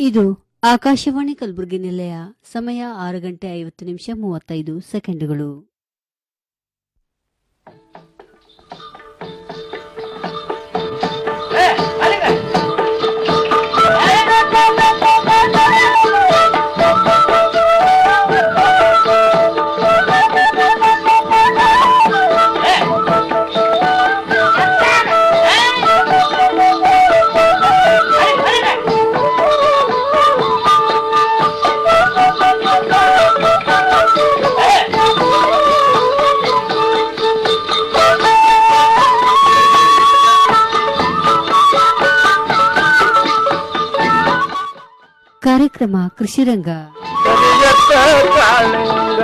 ಇದು ಆಕಾಶವಾಣಿ ಕಲಬುರಗಿ ನಿಲಯ ಸಮಯ ಆರು ಗಂಟೆ ಐವತ್ತು ನಿಮಿಷ ಮೂವತ್ತೈದು ಸೆಕೆಂಡುಗಳು ಕಾರ್ಯಕ್ರಮ ಕೃಷಿರಂಗ ಕರಿಯತ್ತ ಕಾಳಿಂಗ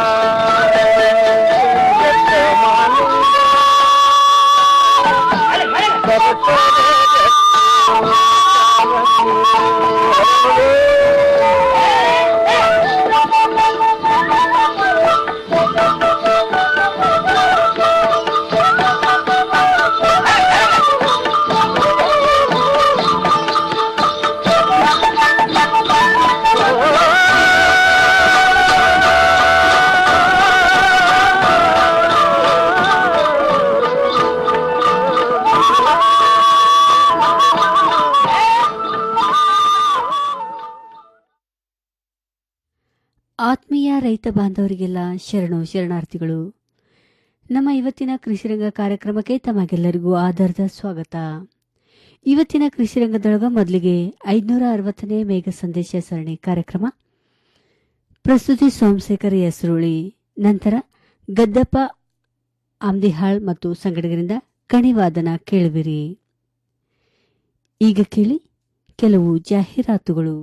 ಕರಿಯತ್ತ ಮಾಲಿಂಗ. ಬರುತ್ತದೆ ಆತ್ಮೀಯ ರೈತ ಬಾಂಧವರಿಗೆಲ್ಲ ಶರಣು ಶರಣಾರ್ಥಿಗಳು ನಮ್ಮ ಇವತ್ತಿನ ಕೃಷಿರಂಗ ಕಾರ್ಯಕ್ರಮಕ್ಕೆ ತಮಗೆಲ್ಲರಿಗೂ ಆಧಾರದ ಸ್ವಾಗತ ಇವತ್ತಿನ ಕೃಷಿರಂಗದೊಳಗ ಮೊದಲಿಗೆ ಐದುನೂರ ಅರವತ್ತನೇ ಮೇಘ ಸಂದೇಶ ಸರಣಿ ಕಾರ್ಯಕ್ರಮ ಪ್ರಸ್ತುತಿ ಸೋಮಶೇಖರ್ ಹೆಸರುಳಿ ನಂತರ ಗದ್ದಪ್ಪ ಆಮ್ದಿಹಾಳ್ ಮತ್ತು ಸಂಗಡಿಗರಿಂದ ಕಣಿವಾದನ ಕೇಳುವಿರಿ ಈಗ ಕೇಳಿ ಕೆಲವು ಜಾಹೀರಾತುಗಳು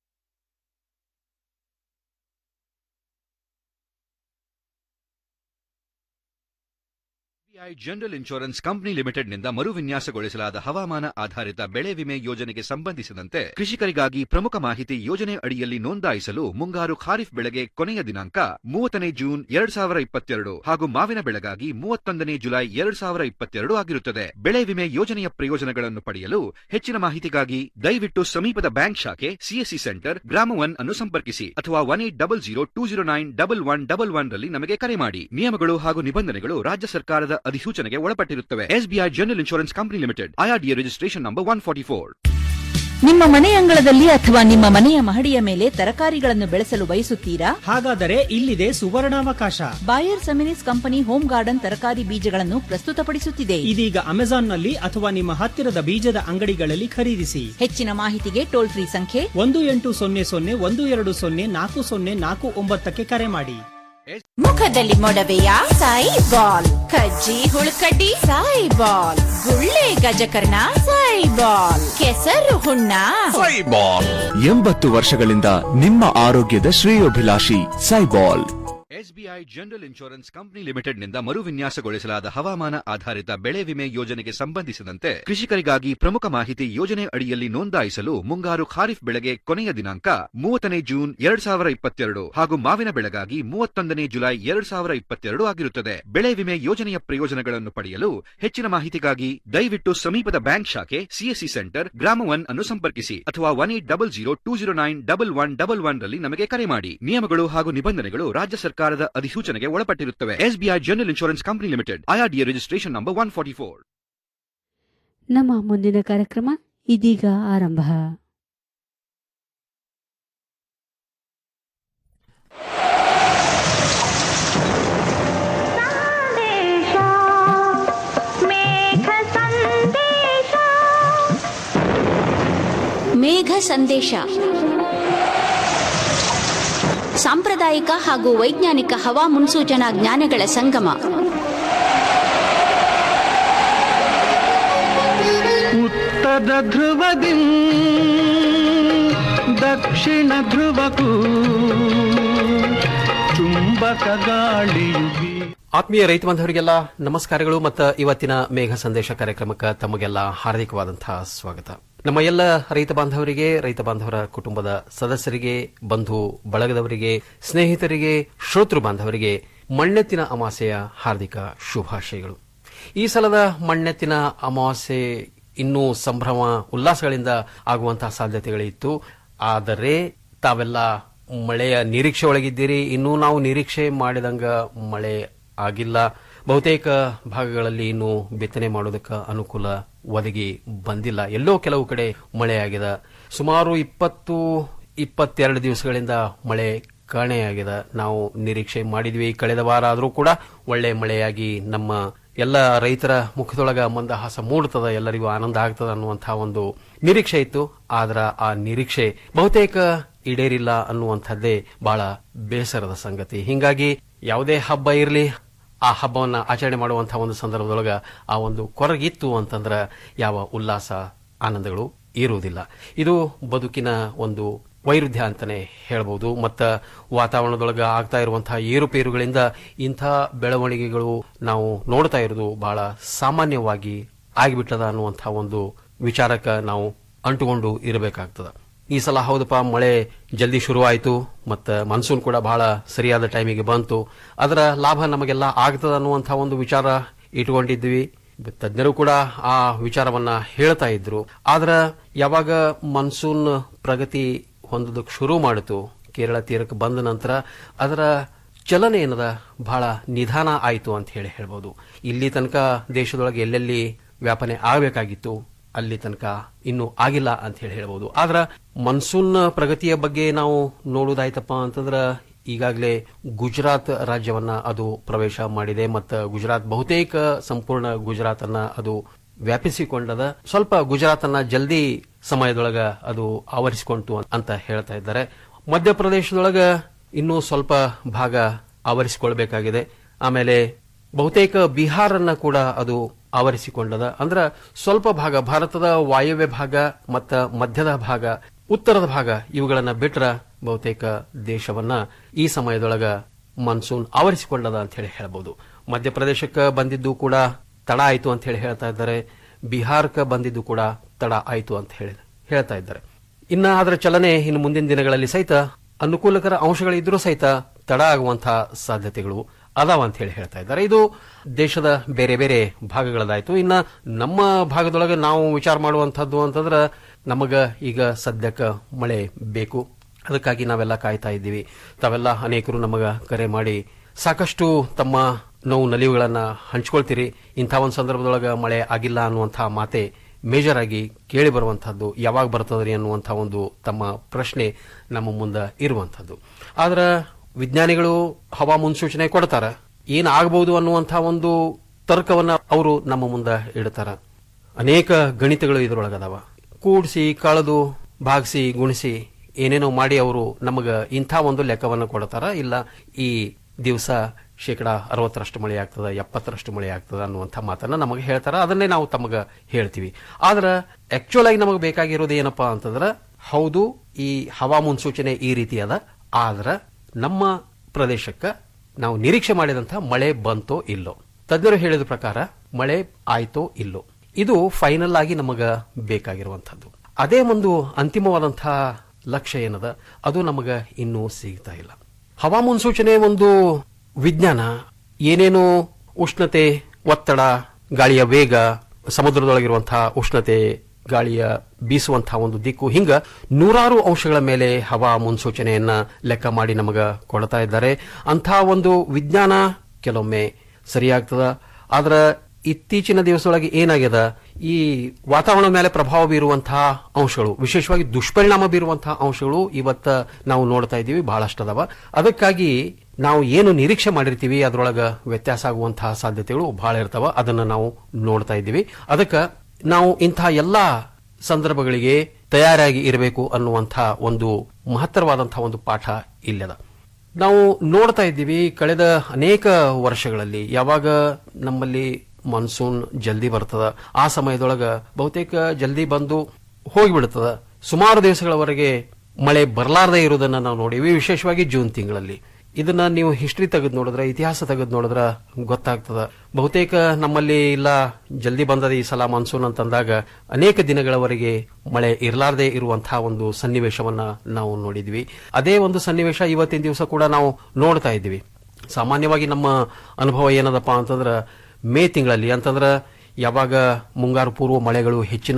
ಎಸ್ಬಿಐ ಜನರಲ್ ಇನ್ಶೂರೆನ್ಸ್ ಕಂಪನಿ ಲಿಮಿಟೆಡ್ನಿಂದ ಮರುವಿನ್ಯಾಸಗೊಳಿಸಲಾದ ಹವಾಮಾನ ಆಧಾರಿತ ಬೆಳೆ ವಿಮೆ ಯೋಜನೆಗೆ ಸಂಬಂಧಿಸಿದಂತೆ ಕೃಷಿಕರಿಗಾಗಿ ಪ್ರಮುಖ ಮಾಹಿತಿ ಯೋಜನೆ ಅಡಿಯಲ್ಲಿ ನೋಂದಾಯಿಸಲು ಮುಂಗಾರು ಖಾರಿಫ್ ಬೆಳೆಗೆ ಕೊನೆಯ ದಿನಾಂಕ ಮೂವತ್ತನೇ ಜೂನ್ ಎರಡ್ ಸಾವಿರ ಇಪ್ಪತ್ತೆರಡು ಹಾಗೂ ಮಾವಿನ ಬೆಳೆಗಾಗಿ ಮೂವತ್ತೊಂದನೇ ಜುಲೈ ಎರಡ್ ಸಾವಿರ ಇಪ್ಪತ್ತೆರಡು ಆಗಿರುತ್ತದೆ ಬೆಳೆ ವಿಮೆ ಯೋಜನೆಯ ಪ್ರಯೋಜನಗಳನ್ನು ಪಡೆಯಲು ಹೆಚ್ಚಿನ ಮಾಹಿತಿಗಾಗಿ ದಯವಿಟ್ಟು ಸಮೀಪದ ಬ್ಯಾಂಕ್ ಶಾಖೆ ಸಿಎಸ್ಸಿ ಸೆಂಟರ್ ಗ್ರಾಮ ಒನ್ ಅನ್ನು ಸಂಪರ್ಕಿಸಿ ಅಥವಾ one eight double zero two zero nine double one double one ರಲ್ಲಿ ನಮಗೆ ಕರೆ ಮಾಡಿ ನಿಯಮಗಳು ಹಾಗೂ ನಿಬಂಧನೆಗಳು ರಾಜ್ಯ ಸರ್ಕಾರದ ಅಧಿಸೂಚನೆಗೆ ಒಳಪಟ್ಟಿರುತ್ತವೆ SBI general insurance company limited IRDA registration number one forty four ನಿಮ್ಮ ಮನೆ ಅಂಗಳದಲ್ಲಿ ಅಥವಾ ನಿಮ್ಮ ಮನೆಯ ಮಹಡಿಯ ಮೇಲೆ ತರಕಾರಿಗಳನ್ನು ಬೆಳೆಸಲು ಬಯಸುತ್ತೀರಾ ಹಾಗಾದರೆ ಇಲ್ಲಿದೆ ಸುವರ್ಣಾವಕಾಶ Bayer Seminis company home garden ತರಕಾರಿ ಬೀಜಗಳನ್ನು ಪ್ರಸ್ತುತಪಡಿಸುತ್ತಿದೆ ಇದೀಗ ಅಮೆಜಾನ್ನಲ್ಲಿ ಅಥವಾ ನಿಮ್ಮ ಹತ್ತಿರದ ಬೀಜದ ಅಂಗಡಿಗಳಲ್ಲಿ ಖರೀದಿಸಿ ಹೆಚ್ಚಿನ ಮಾಹಿತಿಗೆ ಟೋಲ್ ಫ್ರೀ ಸಂಖ್ಯೆ ಒಂದು ಎಂಟು ಸೊನ್ನೆ ಸೊನ್ನೆ ಒಂದು ಎರಡು ಸೊನ್ನೆ ನಾಲ್ಕು ಸೊನ್ನೆ ನಾಲ್ಕು ಒಂಬತ್ತಕ್ಕೆ ಕರೆ ಮಾಡಿ ಮುಖದಲ್ಲಿ ಮೊಡವೆಯ ಸಾಯಿ ಬಾಲ್ ಕಜ್ಜಿ ಹುಳುಕಡ್ಡಿ ಸಾಯಿ ಬಾಲ್ ಗುಳ್ಳೆ ಗಜಕರ್ಣ ಸಾಯಿ ಬಾಲ್ ಕೆಸರು ಹುಣ್ಣ ಎಂಬತ್ತು ವರ್ಷಗಳಿಂದ ನಿಮ್ಮ ಆರೋಗ್ಯದ ಶ್ರೇಯೋಭಿಲಾಷಿ Saibol SBI general insurance company ಲಿಮಿಟೆಡ್ನಿಂದ ಮರುವಿನ್ಯಾಸಗೊಳಿಸಲಾದ ಹವಾಮಾನ ಆಧಾರಿತ ಬೆಳೆ ವಿಮೆ ಯೋಜನೆಗೆ ಸಂಬಂಧಿಸಿದಂತೆ ಕೃಷಿಕರಿಗಾಗಿ ಪ್ರಮುಖ ಮಾಹಿತಿ ಯೋಜನೆ ಅಡಿಯಲ್ಲಿ ನೋಂದಾಯಿಸಲು ಮುಂಗಾರು ಖಾರಿಫ್ ಬೆಳೆಗೆ ಕೊನೆಯ ದಿನಾಂಕ ಮೂವತ್ತನೇ ಜೂನ್ ಎರಡ್ ಸಾವಿರ ಇಪ್ಪತ್ತೆರಡು ಹಾಗೂ ಮಾವಿನ ಬೆಳೆಗಾಗಿ ಮೂವತ್ತೊಂದನೇ ಜುಲೈ ಎರಡ್ ಸಾವಿರ ಇಪ್ಪತ್ತೆರಡು ಆಗಿರುತ್ತದೆ ಬೆಳೆ ವಿಮೆ ಯೋಜನೆಯ ಪ್ರಯೋಜನಗಳನ್ನು ಪಡೆಯಲು ಹೆಚ್ಚಿನ ಮಾಹಿತಿಗಾಗಿ ದಯವಿಟ್ಟು ಸಮೀಪದ ಬ್ಯಾಂಕ್ ಶಾಖೆ ಸಿಎಸ್ಸಿ ಸೆಂಟರ್ ಗ್ರಾಮ ಒನ್ ಅನ್ನು ಸಂಪರ್ಕಿಸಿ ಅಥವಾ one eight double zero two zero nine double one double one ರಲ್ಲಿ ನಮಗೆ ಕರೆ ಮಾಡಿ ನಿಯಮಗಳು ಹಾಗೂ ನಿಬಂಧನೆಗಳು ರಾಜ್ಯ ಸರ್ಕಾರದ ಅಧಿಸೂಚನೆಗೆ ಒಳಪಟ್ಟಿರುತ್ತವೆ SBI general insurance company limited IRDA registration number one forty four ನಮ್ಮ ಮುಂದಿನ ಕಾರ್ಯಕ್ರಮ ಇದೀಗ ಆರಂಭ ಮೇಘ ಸಂದೇಶ ಸಾಂಪ್ರದಾಯಿಕ ಹಾಗೂ ವೈಜ್ಞಾನಿಕ ಹವಾ ಮುನ್ಸೂಚನಾ ಜ್ಞಾನಗಳ ಸಂಗಮ ಉತ್ತರ ಧ್ರುವದಿ ದಕ್ಷಿಣ ಧ್ರುವಕ್ಕೂ ಚುಂಬಕ ಗಾಳಿಯು ಬೀ ಆತ್ಮೀಯ ರೈತ ಬಾಂಧವರಿಗೆಲ್ಲ ನಮಸ್ಕಾರಗಳು ಮತ್ತು ಇವತ್ತಿನ ಮೇಘ ಸಂದೇಶ ಕಾರ್ಯಕ್ರಮಕ್ಕೆ ತಮಗೆಲ್ಲ ಹಾರ್ದಿಕವಾದಂತಹ ಸ್ವಾಗತ ನಮ್ಮ ಎಲ್ಲ ರೈತ ಬಾಂಧವರಿಗೆ ರೈತ ಬಾಂಧವರ ಕುಟುಂಬದ ಸದಸ್ಯರಿಗೆ ಬಂಧು ಬಳಗದವರಿಗೆ ಸ್ನೇಹಿತರಿಗೆ ಶ್ರೋತೃ ಬಾಂಧವರಿಗೆ ಮಣ್ಣೆತ್ತಿನ ಅಮಾಸೆಯ ಹಾರ್ದಿಕ ಶುಭಾಶಯಗಳು ಈ ಸಲದ ಮಣ್ಣೆತ್ತಿನ ಅಮಾವಾಸ್ಯೆ ಇನ್ನೂ ಸಂಭ್ರಮ ಉಲ್ಲಾಸಗಳಿಂದ ಆಗುವಂತಹ ಸಾಧ್ಯತೆಗಳಿತ್ತು ಆದರೆ ತಾವೆಲ್ಲ ಮಳೆಯ ನಿರೀಕ್ಷೆ ಒಳಗಿದ್ದೀರಿ ಇನ್ನೂ ನಾವು ನಿರೀಕ್ಷೆ ಮಾಡಿದಂಗ ಮಳೆ ಆಗಿಲ್ಲ ಬಹುತೇಕ ಭಾಗಗಳಲ್ಲಿ ಇನ್ನು ಬಿತ್ತನೆ ಮಾಡೋದಕ್ಕೆ ಅನುಕೂಲ ಒದಗಿ ಬಂದಿಲ್ಲ ಎಲ್ಲೋ ಕೆಲವು ಕಡೆ ಮಳೆ ಆಗಿದೆ ಸುಮಾರು ಇಪ್ಪತ್ತು ಇಪ್ಪತ್ತೆರಡು ದಿವಸಗಳಿಂದ ಮಳೆ ಕಾಣೆಯಾಗಿದೆ ನಾವು ನಿರೀಕ್ಷೆ ಮಾಡಿದ್ವಿ ಕಳೆದ ವಾರ ಆದರೂ ಕೂಡ ಒಳ್ಳೆ ಮಳೆಯಾಗಿ ನಮ್ಮ ಎಲ್ಲ ರೈತರ ಮುಖದೊಳಗ ಮಂದಹಾಸ ಮೂಡ್ತದ ಎಲ್ಲರಿಗೂ ಆನಂದ ಆಗ್ತದ ಅನ್ನುವಂತಹ ಒಂದು ನಿರೀಕ್ಷೆ ಇತ್ತು ಆದ್ರ ಆ ನಿರೀಕ್ಷೆ ಬಹುತೇಕ ಈಡೇರಿಲ್ಲ ಅನ್ನುವಂಥದ್ದೇ ಬಹಳ ಬೇಸರದ ಸಂಗತಿ ಹಿಂಗಾಗಿ ಯಾವುದೇ ಹಬ್ಬ ಇರಲಿ ಆ ಹಬ್ಬವನ್ನ ಆಚರಣೆ ಮಾಡುವಂತಹ ಒಂದು ಸಂದರ್ಭದೊಳಗ ಆ ಒಂದು ಕೊರಗಿತ್ತು ಅಂತಂದ್ರ ಯಾವ ಉಲ್ಲಾಸ ಆನಂದಗಳು ಇರುವುದಿಲ್ಲ ಇದು ಬದುಕಿನ ಒಂದು ವೈರುಧ್ಯ ಅಂತಾನೆ ಹೇಳ್ಬೋದು ಮತ್ತ ವಾತಾವರಣದೊಳಗ ಆಗ್ತಾ ಇರುವಂತಹ ಏರುಪೇರುಗಳಿಂದ ಇಂಥ ಬೆಳವಣಿಗೆಗಳು ನಾವು ನೋಡ್ತಾ ಇರೋದು ಬಹಳ ಸಾಮಾನ್ಯವಾಗಿ ಆಗಿಬಿಟ್ಟದ ಅನ್ನುವಂತಹ ಒಂದು ವಿಚಾರಕ್ಕೆ ನಾವು ಅಂಟುಕೊಂಡು ಇರಬೇಕಾಗ್ತದ ಈ ಸಲ ಹೌದಪ್ಪ ಮಳೆ ಜಲ್ದಿ ಶುರುವಾಯಿತು ಮತ್ತು ಮಾನ್ಸೂನ್ ಕೂಡ ಬಹಳ ಸರಿಯಾದ ಟೈಮಿಗೆ ಬಂತು ಅದರ ಲಾಭ ನಮಗೆಲ್ಲ ಆಗ್ತದ ಅನ್ನುವಂತಹ ಒಂದು ವಿಚಾರ ಇಟ್ಕೊಂಡಿದ್ವಿ ತಜ್ಞರು ಕೂಡ ಆ ವಿಚಾರವನ್ನ ಹೇಳ್ತಾ ಇದ್ರು ಆದ್ರ ಯಾವಾಗ ಮಾನ್ಸೂನ್ ಪ್ರಗತಿ ಹೊಂದೋದಕ್ಕೆ ಶುರು ಮಾಡಿತು ಕೇರಳ ತೀರಕ್ಕೆ ಬಂದ ನಂತರ ಅದರ ಚಲನೆ ಏನದ ಬಹಳ ನಿಧಾನ ಆಯಿತು ಅಂತ ಹೇಳಿ ಹೇಳ್ಬೋದು ಇಲ್ಲಿ ತನಕ ದೇಶದೊಳಗೆ ಎಲ್ಲೆಲ್ಲಿ ವ್ಯಾಪನೆ ಆಗಬೇಕಾಗಿತ್ತು ಅಲ್ಲಿ ತನಕ ಇನ್ನೂ ಆಗಿಲ್ಲ ಅಂತ ಹೇಳಿ ಹೇಳ್ಬೋದು ಆದ್ರ ಮನ್ಸೂನ್ ಪ್ರಗತಿಯ ಬಗ್ಗೆ ನಾವು ನೋಡುವುದಾಯ್ತಪ್ಪ ಅಂತಂದ್ರ ಈಗಾಗಲೇ ಗುಜರಾತ್ ರಾಜ್ಯವನ್ನ ಅದು ಪ್ರವೇಶ ಮಾಡಿದೆ ಮತ್ತು ಗುಜರಾತ್ ಬಹುತೇಕ ಸಂಪೂರ್ಣ ಗುಜರಾತ್ ಅನ್ನ ಅದು ವ್ಯಾಪಿಸಿಕೊಂಡದ ಸ್ವಲ್ಪ ಗುಜರಾತ್ ಅನ್ನ ಜಲ್ದಿ ಸಮಯದೊಳಗ ಅದು ಆವರಿಸಿಕೊಂತು ಅಂತ ಹೇಳ್ತಾ ಇದ್ದಾರೆ ಮಧ್ಯಪ್ರದೇಶದೊಳಗ ಇನ್ನೂ ಸ್ವಲ್ಪ ಭಾಗ ಆವರಿಸಿಕೊಳ್ಬೇಕಾಗಿದೆ ಆಮೇಲೆ ಬಹುತೇಕ ಬಿಹಾರನ್ನ ಕೂಡ ಅದು ಆವರಿಸಿಕೊಂಡದ ಅಂದ್ರ ಸ್ವಲ್ಪ ಭಾಗ ಭಾರತದ ವಾಯವ್ಯ ಭಾಗ ಮತ್ತ ಮಧ್ಯದ ಭಾಗ ಉತ್ತರದ ಭಾಗ ಇವುಗಳನ್ನ ಬಿಟ್ರ ಬಹುತೇಕ ದೇಶವನ್ನ ಈ ಸಮಯದೊಳಗ ಮಾನ್ಸೂನ್ ಆವರಿಸಿಕೊಂಡದ ಅಂತ ಹೇಳಿ ಹೇಳಬಹುದು ಮಧ್ಯಪ್ರದೇಶಕ್ಕೆ ಬಂದಿದ್ದು ಕೂಡ ತಡ ಆಯಿತು ಅಂತ ಹೇಳಿ ಹೇಳ್ತಾ ಇದ್ದಾರೆ ಬಿಹಾರಕ್ಕೆ ಬಂದಿದ್ದು ಕೂಡ ತಡ ಆಯಿತು ಅಂತ ಹೇಳಿ ಹೇಳ್ತಾ ಇದ್ದಾರೆ ಇನ್ನ ಅದರ ಚಲನೆ ಇನ್ನು ಮುಂದಿನ ದಿನಗಳಲ್ಲಿ ಸಹಿತ ಅನುಕೂಲಕರ ಅಂಶಗಳಿದ್ರೂ ಸಹಿತ ತಡ ಆಗುವಂತಹ ಸಾಧ್ಯತೆಗಳು ಅದಾವ ಅಂತ ಹೇಳಿ ಹೇಳ್ತಾ ಇದ್ದಾರೆ ಇದು ದೇಶದ ಬೇರೆ ಬೇರೆ ಭಾಗಗಳದಾಯ್ತು ಇನ್ನ ನಮ್ಮ ಭಾಗದೊಳಗೆ ನಾವು ವಿಚಾರ ಮಾಡುವಂತಹದ್ದು ಅಂತಂದ್ರ ನಮಗ ಈಗ ಸದ್ಯಕ್ಕೆ ಮಳೆ ಬೇಕು ಅದಕ್ಕಾಗಿ ನಾವೆಲ್ಲ ಕಾಯ್ತಾ ಇದ್ದೀವಿ ತಾವೆಲ್ಲ ಅನೇಕರು ನಮಗ ಕರೆ ಮಾಡಿ ಸಾಕಷ್ಟು ತಮ್ಮ ನೋವು ನಲಿವುಗಳನ್ನ ಹಂಚ್ಕೊಳ್ತೀರಿ ಇಂಥ ಒಂದು ಸಂದರ್ಭದೊಳಗ ಮಳೆ ಆಗಿಲ್ಲ ಅನ್ನುವಂತಹ ಮಾತೆ ಮೇಜರ್ ಆಗಿ ಕೇಳಿ ಬರುವಂತಹದ್ದು ಯಾವಾಗ ಬರ್ತದ್ರಿ ಅನ್ನುವಂತಹ ಒಂದು ತಮ್ಮ ಪ್ರಶ್ನೆ ನಮ್ಮ ಮುಂದೆ ಇರುವಂತಹದ್ದು ಆದ್ರ ವಿಜ್ಞಾನಿಗಳು ಹವಾ ಮುನ್ಸೂಚನೆ ಕೊಡ್ತಾರ ಏನ್ ಆಗಬಹುದು ಅನ್ನುವಂತಹ ಒಂದು ತರ್ಕವನ್ನ ಅವರು ನಮ್ಮ ಮುಂದೆ ಇಡ್ತಾರ ಅನೇಕ ಗಣಿತಗಳು ಇದರೊಳಗದಾವ ಕೂಡಿಸಿ ಕಳೆದು ಭಾಗಿಸಿ ಗುಣಿಸಿ ಏನೇನೋ ಮಾಡಿ ಅವರು ನಮಗ ಇಂಥ ಒಂದು ಲೆಕ್ಕವನ್ನು ಕೊಡ್ತಾರ ಇಲ್ಲ ಈ ದಿವಸ ಶೇಕಡ ಅರವತ್ತರಷ್ಟು ಮಳೆ ಆಗ್ತದ ಎಪ್ಪತ್ತರಷ್ಟು ಮಳೆ ಆಗ್ತದ ಅನ್ನುವಂಥ ಮಾತನ್ನ ನಮಗೆ ಹೇಳ್ತಾರ ಅದನ್ನೇ ನಾವು ತಮಗ ಹೇಳ್ತೀವಿ ಆದ್ರ ಆಕ್ಚುಲ್ ಆಗಿ ನಮಗೆ ಬೇಕಾಗಿರೋದು ಏನಪ್ಪಾ ಅಂತಂದ್ರ ಹೌದು ಈ ಹವಾ ಮುನ್ಸೂಚನೆ ಈ ರೀತಿ ಅದ ಆದ್ರ ನಮ್ಮ ಪ್ರದೇಶಕ್ಕೆ ನಾವು ನಿರೀಕ್ಷೆ ಮಾಡಿದಂತಹ ಮಳೆ ಬಂತೋ ಇಲ್ಲೋ ತಜ್ಞರು ಹೇಳಿದ ಪ್ರಕಾರ ಮಳೆ ಆಯ್ತೋ ಇಲ್ಲೋ ಇದು ಫೈನಲ್ ಆಗಿ ನಮಗ ಬೇಕಾಗಿರುವಂತಹದ್ದು ಅದೇ ಒಂದು ಅಂತಿಮವಾದಂತಹ ಲಕ್ಷ್ಯ ಏನದ ಅದು ನಮಗ ಇನ್ನೂ ಸಿಗ್ತಾ ಇಲ್ಲ ಹವಾ ಮುನ್ಸೂಚನೆ ಒಂದು ವಿಜ್ಞಾನ ಏನೇನು ಉಷ್ಣತೆ ಒತ್ತಡ ಗಾಳಿಯ ವೇಗ ಸಮುದ್ರದೊಳಗಿರುವಂತಹ ಉಷ್ಣತೆ ಗಾಳಿಯ ಬೀಸುವಂತಹ ಒಂದು ದಿಕ್ಕು ಹಿಂಗ ನೂರಾರು ಅಂಶಗಳ ಮೇಲೆ ಹವಾ ಮುನ್ಸೂಚನೆಯನ್ನ ಲೆಕ್ಕ ಮಾಡಿ ನಮಗ ಕೊಡ್ತಾ ಇದ್ದಾರೆ ಅಂತಹ ಒಂದು ವಿಜ್ಞಾನ ಕೆಲವೊಮ್ಮೆ ಸರಿಯಾಗ್ತದ ಆದ್ರ ಇತ್ತೀಚಿನ ದಿವಸದೊಳಗೆ ಏನಾಗ್ಯದ ಈ ವಾತಾವರಣದ ಮೇಲೆ ಪ್ರಭಾವ ಬೀರುವಂತಹ ಅಂಶಗಳು ವಿಶೇಷವಾಗಿ ದುಷ್ಪರಿಣಾಮ ಬೀರುವಂತಹ ಅಂಶಗಳು ಇವತ್ತ ನಾವು ನೋಡ್ತಾ ಇದ್ದೀವಿ ಬಹಳಷ್ಟು ಅದಾವ ಅದಕ್ಕಾಗಿ ನಾವು ಏನು ನಿರೀಕ್ಷೆ ಮಾಡಿರ್ತೀವಿ ಅದರೊಳಗ ವ್ಯತ್ಯಾಸ ಆಗುವಂತಹ ಸಾಧ್ಯತೆಗಳು ಬಹಳ ಇರ್ತಾವ ಅದನ್ನ ನಾವು ನೋಡ್ತಾ ಇದ್ದೀವಿ ಅದಕ್ಕೆ ನಾವು ಇಂತಹ ಎಲ್ಲಾ ಸಂದರ್ಭಗಳಿಗೆ ತಯಾರಾಗಿ ಇರಬೇಕು ಅನ್ನುವಂತಹ ಒಂದು ಮಹತ್ತರವಾದಂತಹ ಒಂದು ಪಾಠ ಇಲ್ಲದ ನಾವು ನೋಡ್ತಾ ಇದ್ದೀವಿ ಕಳೆದ ಅನೇಕ ವರ್ಷಗಳಲ್ಲಿ ಯಾವಾಗ ನಮ್ಮಲ್ಲಿ ಮಾನ್ಸೂನ್ ಜಲ್ದಿ ಬರ್ತದ ಆ ಸಮಯದೊಳಗ ಬಹುತೇಕ ಜಲ್ದಿ ಬಂದು ಹೋಗಿಬಿಡ್ತದ ಸುಮಾರು ದಿವಸಗಳವರೆಗೆ ಮಳೆ ಬರಲಾರದೇ ಇರುವುದನ್ನು ನಾವು ನೋಡಿವಿ ವಿಶೇಷವಾಗಿ ಜೂನ್ ತಿಂಗಳಲ್ಲಿ ಇದನ್ನ ನೀವು ಹಿಸ್ಟ್ರಿ ತೆಗೆದು ನೋಡಿದ್ರೆ ಇತಿಹಾಸ ತೆಗೆದು ನೋಡಿದ್ರೆ ಗೊತ್ತಾಗ್ತದ ಬಹುತೇಕ ನಮ್ಮಲ್ಲಿ ಇಲ್ಲ ಜಲ್ದಿ ಬಂದದ ಈ ಸಲ ಮಾನ್ಸೂನ್ ಅಂತಂದಾಗ ಅನೇಕ ದಿನಗಳವರೆಗೆ ಮಳೆ ಇರಲಾರದೆ ಇರುವಂತಹ ಒಂದು ಸನ್ನಿವೇಶವನ್ನ ನಾವು ನೋಡಿದ್ವಿ ಅದೇ ಒಂದು ಸನ್ನಿವೇಶ ಇವತ್ತಿನ ದಿವಸ ಕೂಡ ನಾವು ನೋಡ್ತಾ ಇದ್ವಿ ಸಾಮಾನ್ಯವಾಗಿ ನಮ್ಮ ಅನುಭವ ಏನದಪ್ಪ ಅಂತಂದ್ರ ಮೇ ತಿಂಗಳಲ್ಲಿ ಅಂತಂದ್ರ ಯಾವಾಗ ಮುಂಗಾರು ಪೂರ್ವ ಮಳೆಗಳು ಹೆಚ್ಚಿನ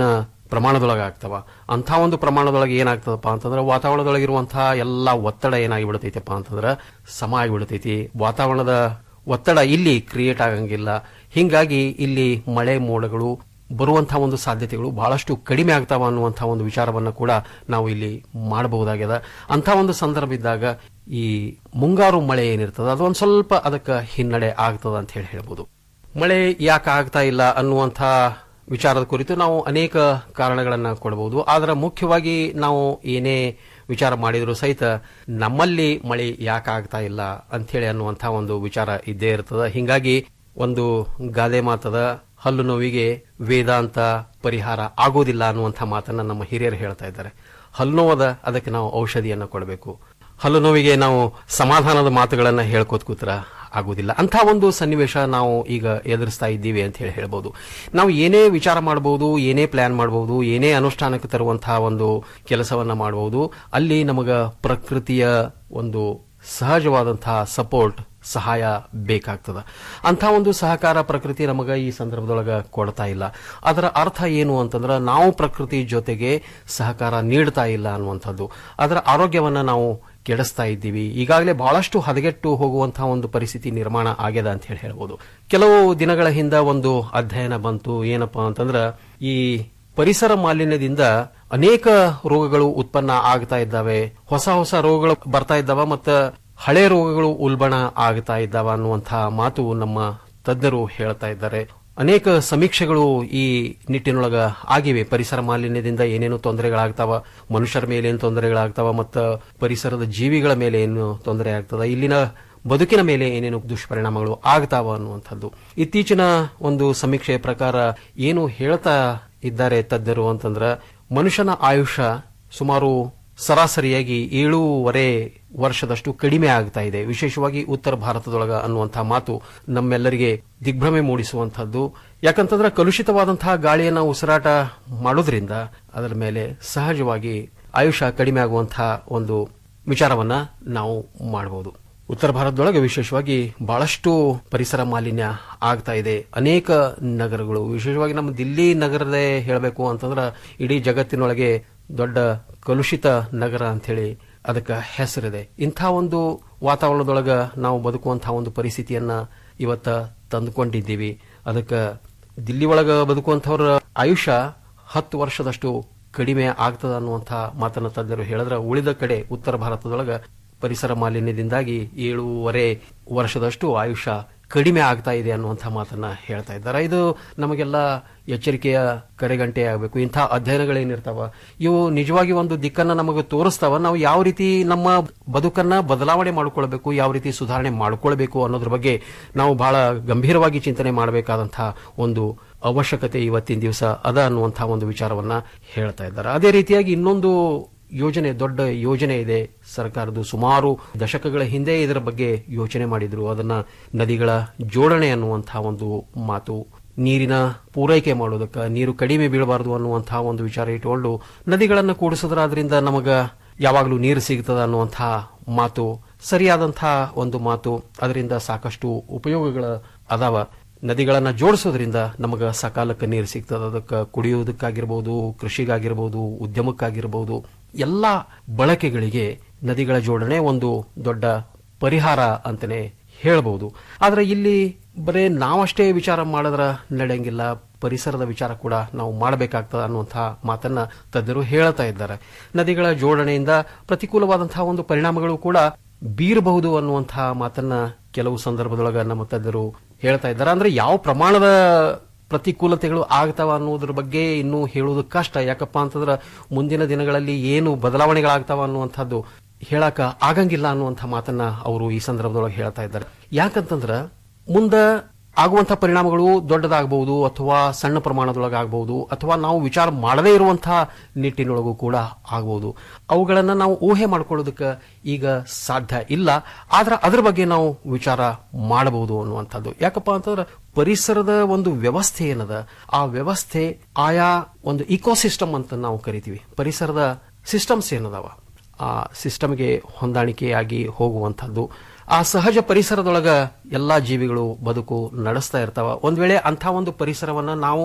ಪ್ರಮಾಣದೊಳಗೆ ಆಗ್ತಾವ ಅಂಥ ಒಂದು ಪ್ರಮಾಣದೊಳಗೆ ಏನಾಗ್ತದಪ್ಪ ಅಂತಂದ್ರೆ ವಾತಾವರಣದೊಳಗಿರುವಂತಹ ಎಲ್ಲ ಒತ್ತಡ ಏನಾಗಿ ಬಿಡ್ತೈತಪ್ಪ ಅಂತಂದ್ರೆ ಸಮ ಆಗಿಬಿಡ್ತೈತಿ ವಾತಾವರಣದ ಒತ್ತಡ ಇಲ್ಲಿ ಕ್ರಿಯೇಟ್ ಆಗಂಗಿಲ್ಲ ಹಿಂಗಾಗಿ ಇಲ್ಲಿ ಮಳೆ ಮೋಡಗಳು ಬರುವಂತಹ ಒಂದು ಸಾಧ್ಯತೆಗಳು ಬಹಳಷ್ಟು ಕಡಿಮೆ ಆಗ್ತಾವ ಅನ್ನುವಂತಹ ಒಂದು ವಿಚಾರವನ್ನು ಕೂಡ ನಾವು ಇಲ್ಲಿ ಮಾಡಬಹುದಾಗ್ಯದ ಅಂತ ಒಂದು ಸಂದರ್ಭ ಇದ್ದಾಗ ಈ ಮುಂಗಾರು ಮಳೆ ಏನಿರ್ತದ ಅದು ಒಂದ್ ಸ್ವಲ್ಪ ಅದಕ್ಕೆ ಹಿನ್ನಡೆ ಆಗ್ತದ ಅಂತ ಹೇಳಿ ಹೇಳ್ಬೋದು ಮಳೆ ಯಾಕೆ ಆಗ್ತಾ ಇಲ್ಲ ಅನ್ನುವಂಥ ವಿಚಾರದ ಕುರಿತು ನಾವು ಅನೇಕ ಕಾರಣಗಳನ್ನ ಕೊಡಬಹುದು ಆದ್ರೆ ಮುಖ್ಯವಾಗಿ ನಾವು ಏನೇ ವಿಚಾರ ಮಾಡಿದ್ರು ಸಹಿತ ನಮ್ಮಲ್ಲಿ ಮಳೆ ಯಾಕೆ ಆಗ್ತಾ ಇಲ್ಲ ಅಂಥೇಳಿ ಅನ್ನುವಂಥ ಒಂದು ವಿಚಾರ ಇದ್ದೇ ಇರ್ತದ ಹಿಂಗಾಗಿ ಒಂದು ಗಾದೆ ಮಾತದ ಹಲ್ಲು ನೋವಿಗೆ ವೇದಾಂತ ಪರಿಹಾರ ಆಗೋದಿಲ್ಲ ಅನ್ನುವಂಥ ಮಾತನ್ನ ನಮ್ಮ ಹಿರಿಯರು ಹೇಳ್ತಾ ಇದ್ದಾರೆ ಹಲ್ಲು ನೋವದ ಅದಕ್ಕೆ ನಾವು ಔಷಧಿಯನ್ನ ಕೊಡಬೇಕು ಹಲ್ಲು ನೋವಿಗೆ ನಾವು ಸಮಾಧಾನದ ಮಾತುಗಳನ್ನ ಹೇಳ್ಕೋತ ಕೂತ್ರ ಆಗುವುದಿಲ್ಲ ಅಂತ ಒಂದು ಸನ್ನಿವೇಶ ನಾವು ಈಗ ಎದುರಿಸ್ತಾ ಇದ್ದೀವಿ ಅಂತ ಹೇಳಿ ಹೇಳ್ಬೋದು ನಾವು ಏನೇ ವಿಚಾರ ಮಾಡಬಹುದು ಏನೇ ಪ್ಲಾನ್ ಮಾಡಬಹುದು ಏನೇ ಅನುಷ್ಠಾನಕ್ಕೆ ತರುವಂತಹ ಒಂದು ಕೆಲಸವನ್ನ ಮಾಡಬಹುದು ಅಲ್ಲಿ ನಮಗ ಪ್ರಕೃತಿಯ ಒಂದು ಸಹಜವಾದಂತಹ ಸಪೋರ್ಟ್ ಸಹಾಯ ಬೇಕಾಗ್ತದ ಅಂತ ಒಂದು ಸಹಕಾರ ಪ್ರಕೃತಿ ನಮಗ ಈ ಸಂದರ್ಭದೊಳಗ ಕೊಡ್ತಾ ಇಲ್ಲ ಅದರ ಅರ್ಥ ಏನು ಅಂತಂದ್ರೆ ನಾವು ಪ್ರಕೃತಿ ಜೊತೆಗೆ ಸಹಕಾರ ನೀಡ್ತಾ ಇಲ್ಲ ಅನ್ನುವಂಥದ್ದು ಅದರ ಆರೋಗ್ಯವನ್ನ ನಾವು ಕೆಡಿಸ್ತಾ ಇದ್ದೀವಿ ಈಗಾಗಲೇ ಬಹಳಷ್ಟು ಹದಗೆಟ್ಟು ಹೋಗುವಂತಹ ಒಂದು ಪರಿಸ್ಥಿತಿ ನಿರ್ಮಾಣ ಆಗ್ಯದ ಅಂತ ಹೇಳಿ ಹೇಳ್ಬೋದು ಕೆಲವು ದಿನಗಳ ಹಿಂದ ಒಂದು ಅಧ್ಯಯನ ಬಂತು ಏನಪ್ಪಾ ಅಂತಂದ್ರ ಈ ಪರಿಸರ ಮಾಲಿನ್ಯದಿಂದ ಅನೇಕ ರೋಗಗಳು ಉತ್ಪನ್ನ ಆಗ್ತಾ ಇದ್ದಾವೆ ಹೊಸ ಹೊಸ ರೋಗಗಳು ಬರ್ತಾ ಇದ್ದಾವ ಮತ್ತು ಹಳೆ ರೋಗಗಳು ಉಲ್ಬಣ ಆಗ್ತಾ ಇದ್ದಾವ ಅನ್ನುವಂತಹ ಮಾತು ನಮ್ಮ ತಜ್ಞರು ಹೇಳ್ತಾ ಇದ್ದಾರೆ ಅನೇಕ ಸಮೀಕ್ಷೆಗಳು ಈ ನಿಟ್ಟಿನೊಳಗ ಆಗಿವೆ ಪರಿಸರ ಮಾಲಿನ್ಯದಿಂದ ಏನೇನು ತೊಂದರೆಗಳಾಗ್ತಾವ ಮನುಷ್ಯರ ಮೇಲೆ ಏನು ತೊಂದರೆಗಳಾಗ್ತಾವ ಮತ್ತು ಪರಿಸರದ ಜೀವಿಗಳ ಮೇಲೆ ಏನು ತೊಂದರೆ ಆಗ್ತದ ಇಲ್ಲಿನ ಬದುಕಿನ ಮೇಲೆ ಏನೇನು ದುಷ್ಪರಿಣಾಮಗಳು ಆಗ್ತಾವ ಅನ್ನುವಂಥದ್ದು ಇತ್ತೀಚಿನ ಒಂದು ಸಮೀಕ್ಷೆಯ ಪ್ರಕಾರ ಏನು ಹೇಳ್ತಾ ಇದ್ದಾರೆ ತಜ್ಞರು ಅಂತಂದ್ರ ಮನುಷ್ಯನ ಆಯುಷ್ಯ ಸುಮಾರು ಸರಾಸರಿಯಾಗಿ ಏಳೂವರೆ ವರ್ಷದಷ್ಟು ಕಡಿಮೆ ಆಗ್ತಾ ಇದೆ ವಿಶೇಷವಾಗಿ ಉತ್ತರ ಭಾರತದೊಳಗ ಅನ್ನುವಂತಹ ಮಾತು ನಮ್ಮೆಲ್ಲರಿಗೆ ದಿಗ್ಭ್ರಮೆ ಮೂಡಿಸುವಂತಹದ್ದು ಯಾಕಂತಂದ್ರೆ ಕಲುಷಿತವಾದಂತಹ ಗಾಳಿಯನ್ನ ಉಸಿರಾಟ ಮಾಡೋದ್ರಿಂದ ಅದರ ಮೇಲೆ ಸಹಜವಾಗಿ ಆಯುಷ್ಯ ಕಡಿಮೆ ಆಗುವಂತಹ ಒಂದು ವಿಚಾರವನ್ನ ನಾವು ಮಾಡಬಹುದು ಉತ್ತರ ಭಾರತದೊಳಗೆ ವಿಶೇಷವಾಗಿ ಬಹಳಷ್ಟು ಪರಿಸರ ಮಾಲಿನ್ಯ ಆಗ್ತಾ ಇದೆ ಅನೇಕ ನಗರಗಳು ವಿಶೇಷವಾಗಿ ನಮ್ಮ ದಿಲ್ಲಿ ನಗರದೇ ಹೇಳಬೇಕು ಅಂತಂದ್ರೆ ಇಡೀ ಜಗತ್ತಿನೊಳಗೆ ದೊಡ್ಡ ಕಲುಷಿತ ನಗರ ಅಂಥೇಳಿ ಅದಕ್ಕೆ ಹೆಸರಿದೆ ಇಂಥ ಒಂದು ವಾತಾವರಣದೊಳಗ ನಾವು ಬದುಕುವಂತಹ ಒಂದು ಪರಿಸ್ಥಿತಿಯನ್ನ ಇವತ್ತ ತಂದುಕೊಂಡಿದ್ದೀವಿ ಅದಕ್ಕೆ ದಿಲ್ಲಿ ಒಳಗ ಬದುಕುವಂತವ್ರ ಆಯುಷ್ಯ ಹತ್ತು ವರ್ಷದಷ್ಟು ಕಡಿಮೆ ಆಗ್ತದ ಅನ್ನುವಂಥ ಮಾತನ್ನ ತಜ್ಞರು ಹೇಳಿದ್ರೆ ಉಳಿದ ಕಡೆ ಉತ್ತರ ಭಾರತದೊಳಗ ಪರಿಸರ ಮಾಲಿನ್ಯದಿಂದಾಗಿ ಏಳೂವರೆ ವರ್ಷದಷ್ಟು ಆಯುಷ್ಯ ಕಡಿಮೆ ಆಗ್ತಾ ಇದೆ ಅನ್ನುವಂಥ ಮಾತನ್ನ ಹೇಳ್ತಾ ಇದ್ದಾರೆ ಇದು ನಮಗೆಲ್ಲ ಎಚ್ಚರಿಕೆಯ ಕರೆಗಂಟೆ ಆಗಬೇಕು ಇಂಥ ಅಧ್ಯಯನಗಳೇನಿರ್ತಾವ ಇವು ನಿಜವಾಗಿ ಒಂದು ದಿಕ್ಕನ್ನ ನಮಗೆ ತೋರಿಸ್ತಾವ ನಾವು ಯಾವ ರೀತಿ ನಮ್ಮ ಬದುಕನ್ನ ಬದಲಾವಣೆ ಮಾಡಿಕೊಳ್ಬೇಕು ಯಾವ ರೀತಿ ಸುಧಾರಣೆ ಮಾಡಿಕೊಳ್ಬೇಕು ಅನ್ನೋದ್ರ ಬಗ್ಗೆ ನಾವು ಬಹಳ ಗಂಭೀರವಾಗಿ ಚಿಂತನೆ ಮಾಡಬೇಕಾದಂತಹ ಒಂದು ಅವಶ್ಯಕತೆ ಇವತ್ತಿನ ದಿವಸ ಅದ ಅನ್ನುವಂತಹ ಒಂದು ವಿಚಾರವನ್ನ ಹೇಳ್ತಾ ಇದ್ದಾರೆ ಅದೇ ರೀತಿಯಾಗಿ ಇನ್ನೊಂದು ಯೋಜನೆ ದೊಡ್ಡ ಯೋಜನೆ ಇದೆ ಸರ್ಕಾರದ್ದು ಸುಮಾರು ದಶಕಗಳ ಹಿಂದೆ ಇದರ ಬಗ್ಗೆ ಯೋಚನೆ ಮಾಡಿದ್ರು ಅದನ್ನ ನದಿಗಳ ಜೋಡಣೆ ಅನ್ನುವಂತಹ ಒಂದು ಮಾತು ನೀರಿನ ಪೂರೈಕೆ ಮಾಡೋದಕ್ಕೆ ನೀರು ಕಡಿಮೆ ಬೀಳಬಾರದು ಅನ್ನುವಂತಹ ಒಂದು ವಿಚಾರ ಇಟ್ಟುಕೊಂಡು ನದಿಗಳನ್ನು ಕೂಡಿಸಿದ್ರೆ ಅದರಿಂದ ನಮಗ ಯಾವಾಗಲೂ ನೀರು ಸಿಗ್ತದ ಅನ್ನುವಂತಹ ಮಾತು ಸರಿಯಾದಂತಹ ಒಂದು ಮಾತು ಅದರಿಂದ ಸಾಕಷ್ಟು ಉಪಯೋಗಗಳ ಅದಾವ ನದಿಗಳನ್ನ ಜೋಡಿಸೋದ್ರಿಂದ ನಮಗ ಸಕಾಲಕ್ಕೆ ನೀರು ಸಿಗ್ತದ ಅದಕ್ಕೆ ಕುಡಿಯೋದಕ್ಕಾಗಿರ್ಬೋದು ಕೃಷಿಗಾಗಿರ್ಬೋದು ಉದ್ಯಮಕ್ಕಾಗಿರ್ಬೋದು ಎಲ್ಲ ಬಳಕೆಗಳಿಗೆ ನದಿಗಳ ಜೋಡಣೆ ಒಂದು ದೊಡ್ಡ ಪರಿಹಾರ ಅಂತಾನೆ ಹೇಳ್ಬೋದು ಆದ್ರೆ ಇಲ್ಲಿ ಬರೇ ನಾವಷ್ಟೇ ವಿಚಾರ ಮಾಡಿದ್ರ ನಡೆಯಂಗಿಲ್ಲ ಪರಿಸರದ ವಿಚಾರ ಕೂಡ ನಾವು ಮಾಡಬೇಕಾಗ್ತದ ಅನ್ನುವಂತಹ ಮಾತನ್ನ ತಜ್ಞರು ಹೇಳ್ತಾ ಇದ್ದಾರೆ ನದಿಗಳ ಜೋಡಣೆಯಿಂದ ಪ್ರತಿಕೂಲವಾದಂತಹ ಒಂದು ಪರಿಣಾಮಗಳು ಕೂಡ ಬೀರಬಹುದು ಅನ್ನುವಂತಹ ಮಾತನ್ನ ಕೆಲವು ಸಂದರ್ಭದೊಳಗ ನಮ್ಮ ತಜ್ಞರು ಹೇಳ್ತಾ ಇದ್ದಾರೆ ಅಂದ್ರೆ ಯಾವ ಪ್ರಮಾಣದ ಪ್ರತಿಕೂಲತೆಗಳು ಆಗ್ತಾವ ಅನ್ನೋದ್ರ ಬಗ್ಗೆ ಇನ್ನೂ ಹೇಳುವುದು ಕಷ್ಟ ಯಾಕಪ್ಪ ಅಂತಂದ್ರೆ ಮುಂದಿನ ದಿನಗಳಲ್ಲಿ ಏನು ಬದಲಾವಣೆಗಳಾಗ್ತಾವ ಅನ್ನುವಂಥದ್ದು ಹೇಳಕ ಆಗಂಗಿಲ್ಲ ಅನ್ನುವಂಥ ಮಾತನ್ನ ಅವರು ಈ ಸಂದರ್ಭದೊಳಗೆ ಹೇಳ್ತಾ ಇದ್ದಾರೆ ಯಾಕಂತಂದ್ರ ಮುಂದ ಆಗುವಂತಹ ಪರಿಣಾಮಗಳು ದೊಡ್ಡದಾಗಬಹುದು ಅಥವಾ ಸಣ್ಣ ಪ್ರಮಾಣದೊಳಗೆ ಆಗಬಹುದು ಅಥವಾ ನಾವು ವಿಚಾರ ಮಾಡದೇ ಇರುವಂತಹ ನಿಟ್ಟಿನೊಳಗೂ ಕೂಡ ಆಗಬಹುದು ಅವುಗಳನ್ನ ನಾವು ಊಹೆ ಮಾಡ್ಕೊಳ್ಳೋದಕ್ಕೆ ಈಗ ಸಾಧ್ಯ ಇಲ್ಲ ಆದ್ರೆ ಅದ್ರ ಬಗ್ಗೆ ನಾವು ವಿಚಾರ ಮಾಡಬಹುದು ಅನ್ನುವಂಥದ್ದು ಯಾಕಪ್ಪ ಅಂತಂದ್ರೆ ಪರಿಸರದ ಒಂದು ವ್ಯವಸ್ಥೆ ಏನದ ಆ ವ್ಯವಸ್ಥೆ ಆಯಾ ಒಂದು ಇಕೋಸಿಸ್ಟಮ್ ಅಂತ ನಾವು ಕರಿತೀವಿ ಪರಿಸರದ ಸಿಸ್ಟಮ್ಸ್ ಏನದಾವ ಆ ಸಿಸ್ಟಮ್ಗೆ ಹೊಂದಾಣಿಕೆಯಾಗಿ ಹೋಗುವಂಥದ್ದು ಆ ಸಹಜ ಪರಿಸರದೊಳಗ ಎಲ್ಲಾ ಜೀವಿಗಳು ಬದುಕು ನಡೆಸ್ತಾ ಇರ್ತಾವ ಒಂದ್ ವೇಳೆ ಅಂಥ ಒಂದು ಪರಿಸರವನ್ನ ನಾವು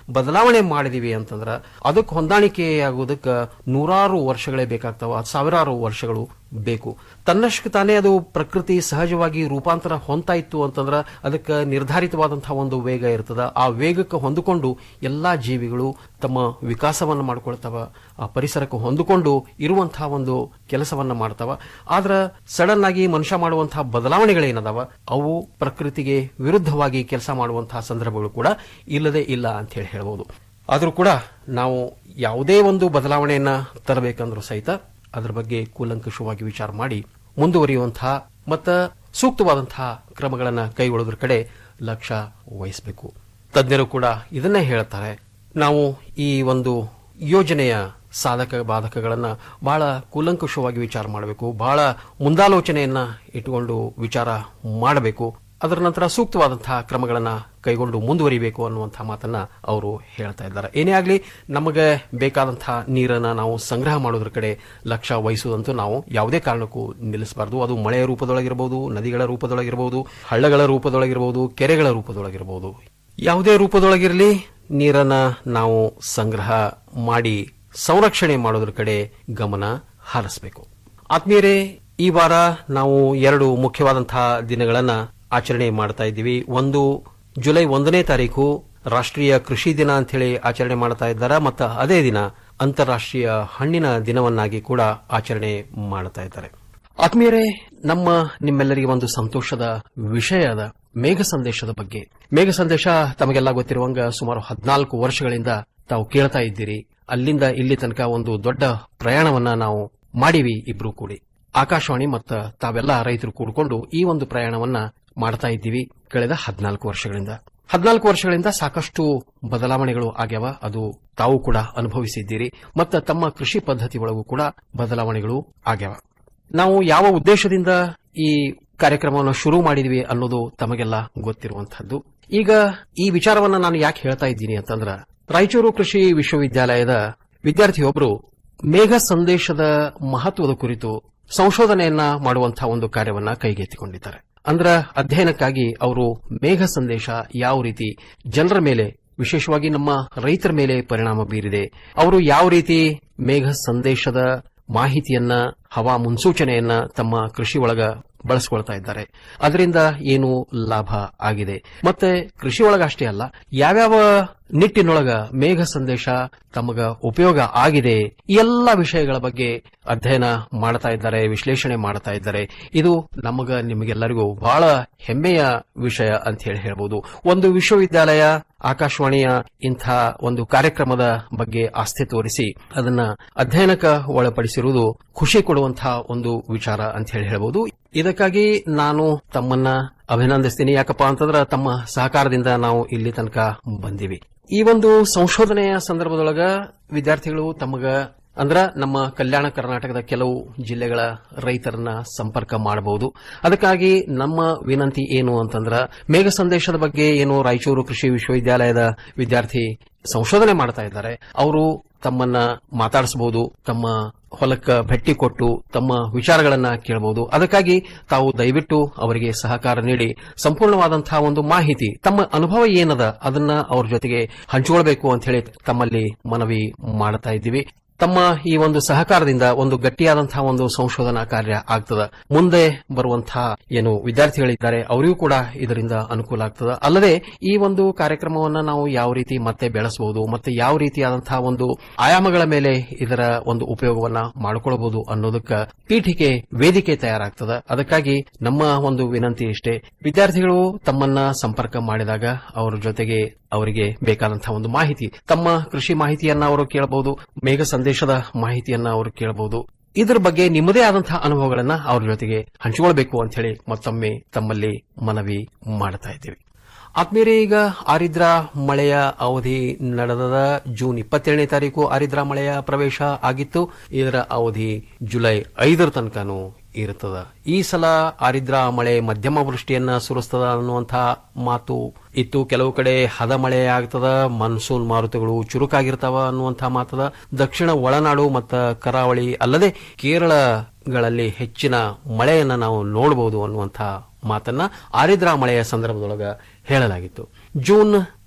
ಬದಲಾವಣೆ ಮಾಡಿದೀವಿ ಅಂತಂದ್ರ ಅದಕ್ಕೆ ಹೊಂದಾಣಿಕೆ ಆಗುವುದಕ್ಕೆ ನೂರಾರು ವರ್ಷಗಳೇ ಬೇಕಾಗ್ತಾವ ಸಾವಿರಾರು ವರ್ಷಗಳು ಬೇಕು ತನ್ನಷ್ಟಕ್ಕೆ ತಾನೇ ಅದು ಪ್ರಕೃತಿ ಸಹಜವಾಗಿ ರೂಪಾಂತರ ಹೊಂತಾ ಇತ್ತು ಅಂತಂದ್ರ ಅದಕ್ಕೆ ನಿರ್ಧಾರಿತವಾದಂತಹ ಒಂದು ವೇಗ ಇರ್ತದ ಆ ವೇಗಕ್ಕೆ ಹೊಂದಿಕೊಂಡು ಎಲ್ಲಾ ಜೀವಿಗಳು ತಮ್ಮ ವಿಕಾಸವನ್ನ ಮಾಡ್ಕೊಳ್ತಾವ ಆ ಪರಿಸರಕ್ಕೆ ಹೊಂದಿಕೊಂಡು ಇರುವಂತಹ ಒಂದು ಕೆಲಸವನ್ನ ಮಾಡ್ತಾವ ಆದ್ರ ಸಡನ್ ಆಗಿ ಮನುಷ್ಯ ಮಾಡುವಂತಹ ಬದಲಾವಣೆಗಳೇನದಾವ ಅವು ಪ್ರಕೃತಿಗೆ ವಿರುದ್ಧವಾಗಿ ಕೆಲಸ ಮಾಡುವಂತಹ ಸಂದರ್ಭಗಳು ಕೂಡ ಇಲ್ಲದೆ ಇಲ್ಲ ಅಂತ ಹೇಳಿ ಹೇಳ್ಬೋದು ಆದ್ರೂ ಕೂಡ ನಾವು ಯಾವುದೇ ಒಂದು ಬದಲಾವಣೆಯನ್ನ ತರಬೇಕಂದ್ರೂ ಸಹಿತ ಅದರ ಬಗ್ಗೆ ಕೂಲಂಕಷವಾಗಿ ವಿಚಾರ ಮಾಡಿ ಮುಂದುವರಿಯುವಂತಹ ಮತ್ತ ಸೂಕ್ತವಾದಂತಹ ಕ್ರಮಗಳನ್ನು ಕೈಗೊಳ್ಳೋದ್ರ ಕಡೆ ಲಕ್ಷ್ಯ ವಹಿಸಬೇಕು ತಜ್ಞರು ಕೂಡ ಇದನ್ನೇ ಹೇಳ್ತಾರೆ ನಾವು ಈ ಒಂದು ಯೋಜನೆಯ ಸಾಧಕ ಬಾಧಕಗಳನ್ನ ಬಹಳ ಕೂಲಂಕುಷವಾಗಿ ವಿಚಾರ ಮಾಡಬೇಕು ಬಹಳ ಮುಂದಾಲೋಚನೆಯನ್ನ ಇಟ್ಟುಕೊಂಡು ವಿಚಾರ ಮಾಡಬೇಕು ಅದರ ನಂತರ ಸೂಕ್ತವಾದಂತಹ ಕ್ರಮಗಳನ್ನ ಕೈಗೊಂಡು ಮುಂದುವರಿಬೇಕು ಅನ್ನುವಂತಹ ಮಾತನ್ನ ಅವರು ಹೇಳ್ತಾ ಇದ್ದಾರೆ ಏನೇ ಆಗಲಿ ನಮಗೆ ಬೇಕಾದಂತಹ ನೀರನ್ನ ನಾವು ಸಂಗ್ರಹ ಮಾಡೋದ್ರ ಕಡೆ ಲಕ್ಷ್ಯ ವಹಿಸುವುದಂತೂ ನಾವು ಯಾವುದೇ ಕಾರಣಕ್ಕೂ ನಿಲ್ಲಿಸಬಾರದು ಅದು ಮಳೆಯ ರೂಪದೊಳಗಿರಬಹುದು ನದಿಗಳ ರೂಪದೊಳಗಿರಬಹುದು ಹಳ್ಳಗಳ ರೂಪದೊಳಗಿರಬಹುದು ಕೆರೆಗಳ ರೂಪದೊಳಗಿರಬಹುದು ಯಾವುದೇ ರೂಪದೊಳಗಿರಲಿ ನೀರನ್ನ ನಾವು ಸಂಗ್ರಹ ಮಾಡಿ ಸಂರಕ್ಷಣೆ ಮಾಡೋದ್ರ ಕಡೆ ಗಮನ ಹರಿಸಬೇಕು ಆತ್ಮೀಯರೇ ಈ ವಾರ ನಾವು ಎರಡು ಮುಖ್ಯವಾದಂತಹ ದಿನಗಳನ್ನ ಆಚರಣೆ ಮಾಡ್ತಾ ಇದ್ದೀವಿ ಒಂದು ಜುಲೈ ಒಂದನೇ ತಾರೀಕು ರಾಷ್ಟ್ರೀಯ ಕೃಷಿ ದಿನ ಅಂತ ಹೇಳಿ ಆಚರಣೆ ಮಾಡ್ತಾ ಇದ್ದಾರೆ ಮತ್ತು ಅದೇ ದಿನ ಅಂತಾರಾಷ್ಟ್ರೀಯ ಹಣ್ಣಿನ ದಿನವನ್ನಾಗಿ ಕೂಡ ಆಚರಣೆ ಮಾಡ್ತಾ ಇದ್ದಾರೆ ಆತ್ಮೀಯರೇ ನಮ್ಮ ನಿಮ್ಮೆಲ್ಲರಿಗೆ ಒಂದು ಸಂತೋಷದ ವಿಷಯ ಅದ ಮೇಘ ಸಂದೇಶದ ಬಗ್ಗೆ ಮೇಘ ಸಂದೇಶ ತಮಗೆಲ್ಲ ಗೊತ್ತಿರುವಂಗ ಸುಮಾರು ಹದಿನಾಲ್ಕು ವರ್ಷಗಳಿಂದ ತಾವು ಕೇಳ್ತಾ ಇದ್ದೀರಿ ಅಲ್ಲಿಂದ ಇಲ್ಲಿ ತನಕ ಒಂದು ದೊಡ್ಡ ಪ್ರಯಾಣವನ್ನ ನಾವು ಮಾಡಿವಿ ಇಬ್ರು ಕೂಡಿ ಆಕಾಶವಾಣಿ ಮತ್ತು ತಾವೆಲ್ಲ ರೈತರು ಕೂಡಿಕೊಂಡು ಈ ಒಂದು ಪ್ರಯಾಣವನ್ನ ಮಾಡ್ತಾ ಇದ್ದೀವಿ ಕಳೆದ ಹದಿನಾಲ್ಕು ವರ್ಷಗಳಿಂದ ಹದಿನಾಲ್ಕು ವರ್ಷಗಳಿಂದ ಸಾಕಷ್ಟು ಬದಲಾವಣೆಗಳು ಆಗ್ಯಾವ ಅದು ತಾವು ಕೂಡ ಅನುಭವಿಸಿದ್ದೀರಿ ಮತ್ತು ತಮ್ಮ ಕೃಷಿ ಪದ್ಧತಿ ಒಳಗೂ ಕೂಡ ಬದಲಾವಣೆಗಳು ಆಗ್ಯಾವ ನಾವು ಯಾವ ಉದ್ದೇಶದಿಂದ ಈ ಕಾರ್ಯಕ್ರಮವನ್ನು ಶುರು ಮಾಡಿದ್ವಿ ಅನ್ನೋದು ತಮಗೆಲ್ಲ ಗೊತ್ತಿರುವಂತಹದ್ದು ಈಗ ಈ ವಿಚಾರವನ್ನ ನಾನು ಯಾಕೆ ಹೇಳ್ತಾ ಇದ್ದೀನಿ ಅಂತಂದ್ರ ರಾಯಚೂರು ಕೃಷಿ ವಿಶ್ವವಿದ್ಯಾಲಯದ ವಿದ್ಯಾರ್ಥಿಯೊಬ್ಬರು ಮೇಘ ಸಂದೇಶದ ಮಹತ್ವದ ಕುರಿತು ಸಂಶೋಧನೆಯನ್ನ ಮಾಡುವಂತಹ ಒಂದು ಕಾರ್ಯವನ್ನ ಕೈಗೆತ್ತಿಕೊಂಡಿದ್ದಾರೆ ಅಂದ್ರ ಅಧ್ಯಯನಕ್ಕಾಗಿ ಅವರು ಮೇಘ ಸಂದೇಶ ಯಾವ ರೀತಿ ಜನರ ಮೇಲೆ ವಿಶೇಷವಾಗಿ ನಮ್ಮ ರೈತರ ಮೇಲೆ ಪರಿಣಾಮ ಬೀರಿದೆ ಅವರು ಯಾವ ರೀತಿ ಮೇಘ ಸಂದೇಶದ ಮಾಹಿತಿಯನ್ನ ಹವಾ ಮುನ್ಸೂಚನೆಯನ್ನ ತಮ್ಮ ಕೃಷಿ ಒಳಗ ಬಳಸ್ಕೊಳ್ತಾ ಇದ್ದಾರೆ ಅದರಿಂದ ಏನು ಲಾಭ ಆಗಿದೆ ಮತ್ತೆ ಕೃಷಿ ಒಳಗ ಅಷ್ಟೇ ಅಲ್ಲ ಯಾವ್ಯಾವ ನಿಟ್ಟಿನೊಳಗ ಮೇಘ ಸಂದೇಶ ತಮಗ ಉಪಯೋಗ ಆಗಿದೆ ಈ ಎಲ್ಲ ವಿಷಯಗಳ ಬಗ್ಗೆ ಅಧ್ಯಯನ ಮಾಡ್ತಾ ಇದ್ದಾರೆ ವಿಶ್ಲೇಷಣೆ ಮಾಡ್ತಾ ಇದ್ದಾರೆ ಇದು ನಮಗ ನಿಮಗೆಲ್ಲರಿಗೂ ಬಹಳ ಹೆಮ್ಮೆಯ ವಿಷಯ ಅಂತ ಹೇಳಿ ಹೇಳ್ಬೋದು ಒಂದು ವಿಶ್ವವಿದ್ಯಾಲಯ ಆಕಾಶವಾಣಿಯ ಇಂಥ ಒಂದು ಕಾರ್ಯಕ್ರಮದ ಬಗ್ಗೆ ಆಸ್ಥೆ ತೋರಿಸಿ ಅದನ್ನ ಅಧ್ಯಯನಕ್ಕೆ ಒಳಪಡಿಸಿರುವುದು ಖುಷಿ ಕೊಡುವಂತಹ ಒಂದು ವಿಚಾರ ಅಂತ ಹೇಳಿ ಹೇಳ್ಬೋದು ಇದಕ್ಕಾಗಿ ನಾನು ತಮ್ಮನ್ನ ಅಭಿನಂದಿಸ್ತೀನಿ ಯಾಕಪ್ಪ ಅಂತಂದ್ರ ತಮ್ಮ ಸಹಕಾರದಿಂದ ನಾವು ಇಲ್ಲಿ ತನಕ ಬಂದಿವಿ ಈ ಒಂದು ಸಂಶೋಧನೆಯ ಸಂದರ್ಭದೊಳಗ ವಿದ್ಯಾರ್ಥಿಗಳು ತಮಗ ಅಂದ್ರ ನಮ್ಮ ಕಲ್ಯಾಣ ಕರ್ನಾಟಕದ ಕೆಲವು ಜಿಲ್ಲೆಗಳ ರೈತರನ್ನ ಸಂಪರ್ಕ ಮಾಡಬಹುದು ಅದಕ್ಕಾಗಿ ನಮ್ಮ ವಿನಂತಿ ಏನು ಅಂತಂದ್ರ ಮೇಘ ಸಂದೇಶದ ಬಗ್ಗೆ ಏನು ರಾಯಚೂರು ಕೃಷಿ ವಿಶ್ವವಿದ್ಯಾಲಯದ ವಿದ್ಯಾರ್ಥಿ ಸಂಶೋಧನೆ ಮಾಡ್ತಾ ಇದ್ದಾರೆ ಅವರು ತಮ್ಮನ್ನ ಮಾತಾಡಿಸಬಹುದು ತಮ್ಮ ಹೊಲಕ್ಕ ಭೇಟಿ ಕೊಟ್ಟು ತಮ್ಮ ವಿಚಾರಗಳನ್ನ ಕೇಳಬಹುದು ಅದಕ್ಕಾಗಿ ತಾವು ದಯವಿಟ್ಟು ಅವರಿಗೆ ಸಹಕಾರ ನೀಡಿ ಸಂಪೂರ್ಣವಾದಂತಹ ಒಂದು ಮಾಹಿತಿ ತಮ್ಮ ಅನುಭವ ಏನದ ಅದನ್ನ ಅವ್ರ ಜೊತೆಗೆ ಹಂಚಿಕೊಳ್ಬೇಕು ಅಂತ ಹೇಳಿ ತಮ್ಮಲ್ಲಿ ಮನವಿ ಮಾಡ್ತಾ ಇದ್ದೀವಿ ತಮ್ಮ ಈ ಒಂದು ಸಹಕಾರದಿಂದ ಒಂದು ಗಟ್ಟಿಯಾದಂತಹ ಒಂದು ಸಂಶೋಧನಾ ಕಾರ್ಯ ಆಗ್ತದ ಮುಂದೆ ಬರುವಂತಹ ಏನು ವಿದ್ಯಾರ್ಥಿಗಳಿದ್ದಾರೆ ಅವರಿಗೂ ಕೂಡ ಇದರಿಂದ ಅನುಕೂಲ ಆಗ್ತದ ಅಲ್ಲದೆ ಈ ಒಂದು ಕಾರ್ಯಕ್ರಮವನ್ನ ನಾವು ಯಾವ ರೀತಿ ಮತ್ತೆ ಬೆಳೆಸಬಹುದು ಮತ್ತೆ ಯಾವ ರೀತಿಯಾದಂತಹ ಒಂದು ಆಯಾಮಗಳ ಮೇಲೆ ಇದರ ಒಂದು ಉಪಯೋಗವನ್ನ ಮಾಡಿಕೊಳ್ಳಬಹುದು ಅನ್ನೋದಕ್ಕ ಪೀಠಿಕೆ ವೇದಿಕೆ ತಯಾರಾಗ್ತದ ಅದಕ್ಕಾಗಿ ನಮ್ಮ ಒಂದು ವಿನಂತಿ ಇಷ್ಟೇ ವಿದ್ಯಾರ್ಥಿಗಳು ತಮ್ಮನ್ನ ಸಂಪರ್ಕ ಮಾಡಿದಾಗ ಅವರ ಜೊತೆಗೆ ಅವರಿಗೆ ಬೇಕಾದಂತಹ ಒಂದು ಮಾಹಿತಿ ತಮ್ಮ ಕೃಷಿ ಮಾಹಿತಿಯನ್ನ ಅವರು ಕೇಳಬಹುದು ಮೇಘ ಸಂದೇಶದ ಮಾಹಿತಿಯನ್ನ ಅವರು ಕೇಳಬಹುದು ಇದರ ಬಗ್ಗೆ ನಿಮ್ಮದೇ ಆದಂತಹ ಅನುಭವಗಳನ್ನ ಅವ್ರ ಜೊತೆಗೆ ಹಂಚಿಕೊಳ್ಬೇಕು ಅಂತ ಹೇಳಿ ಮತ್ತೊಮ್ಮೆ ತಮ್ಮಲ್ಲಿ ಮನವಿ ಮಾಡ್ತಾ ಇದ್ದೀವಿ ಆತ್ಮೀಯರೇ ಈಗ ಆರಿದ್ರ ಮಳೆಯ ಅವಧಿ ನಡೆದ ಜೂನ್ ಇಪ್ಪತ್ತೇಳನೇ ತಾರೀಕು ಆರಿದ್ರ ಮಳೆಯ ಪ್ರವೇಶ ಆಗಿತ್ತು ಇದರ ಅವಧಿ ಜುಲೈ ಐದರ ತನಕನೂ ಇರುತ್ತದ ಈ ಸಲ ಆರಿದ್ರ ಮಳೆ ಮಧ್ಯಮ ವೃಷ್ಟಿಯನ್ನ ಸುರಿಸ್ತದ ಅನ್ನುವಂತಹ ಮಾತು ಇತ್ತು ಕೆಲವು ಕಡೆ ಹದ ಮಳೆ ಆಗ್ತದ ಮಾನ್ಸೂನ್ ಮಾರುತಗಳು ಚುರುಕಾಗಿರ್ತಾವ ಅನ್ನುವಂತಹ ಮಾತದ ದಕ್ಷಿಣ ಒಳನಾಡು ಮತ್ತು ಕರಾವಳಿ ಅಲ್ಲದೆ ಕೇರಳಗಳಲ್ಲಿ ಹೆಚ್ಚಿನ ಮಳೆಯನ್ನ ನಾವು ನೋಡಬಹುದು ಅನ್ನುವಂತಹ ಮಾತನ್ನ ಆರಿದ್ರ ಮಳೆಯ ಸಂದರ್ಭದೊಳಗ ಹೇಳಲಾಗಿತ್ತು ಜೂನ್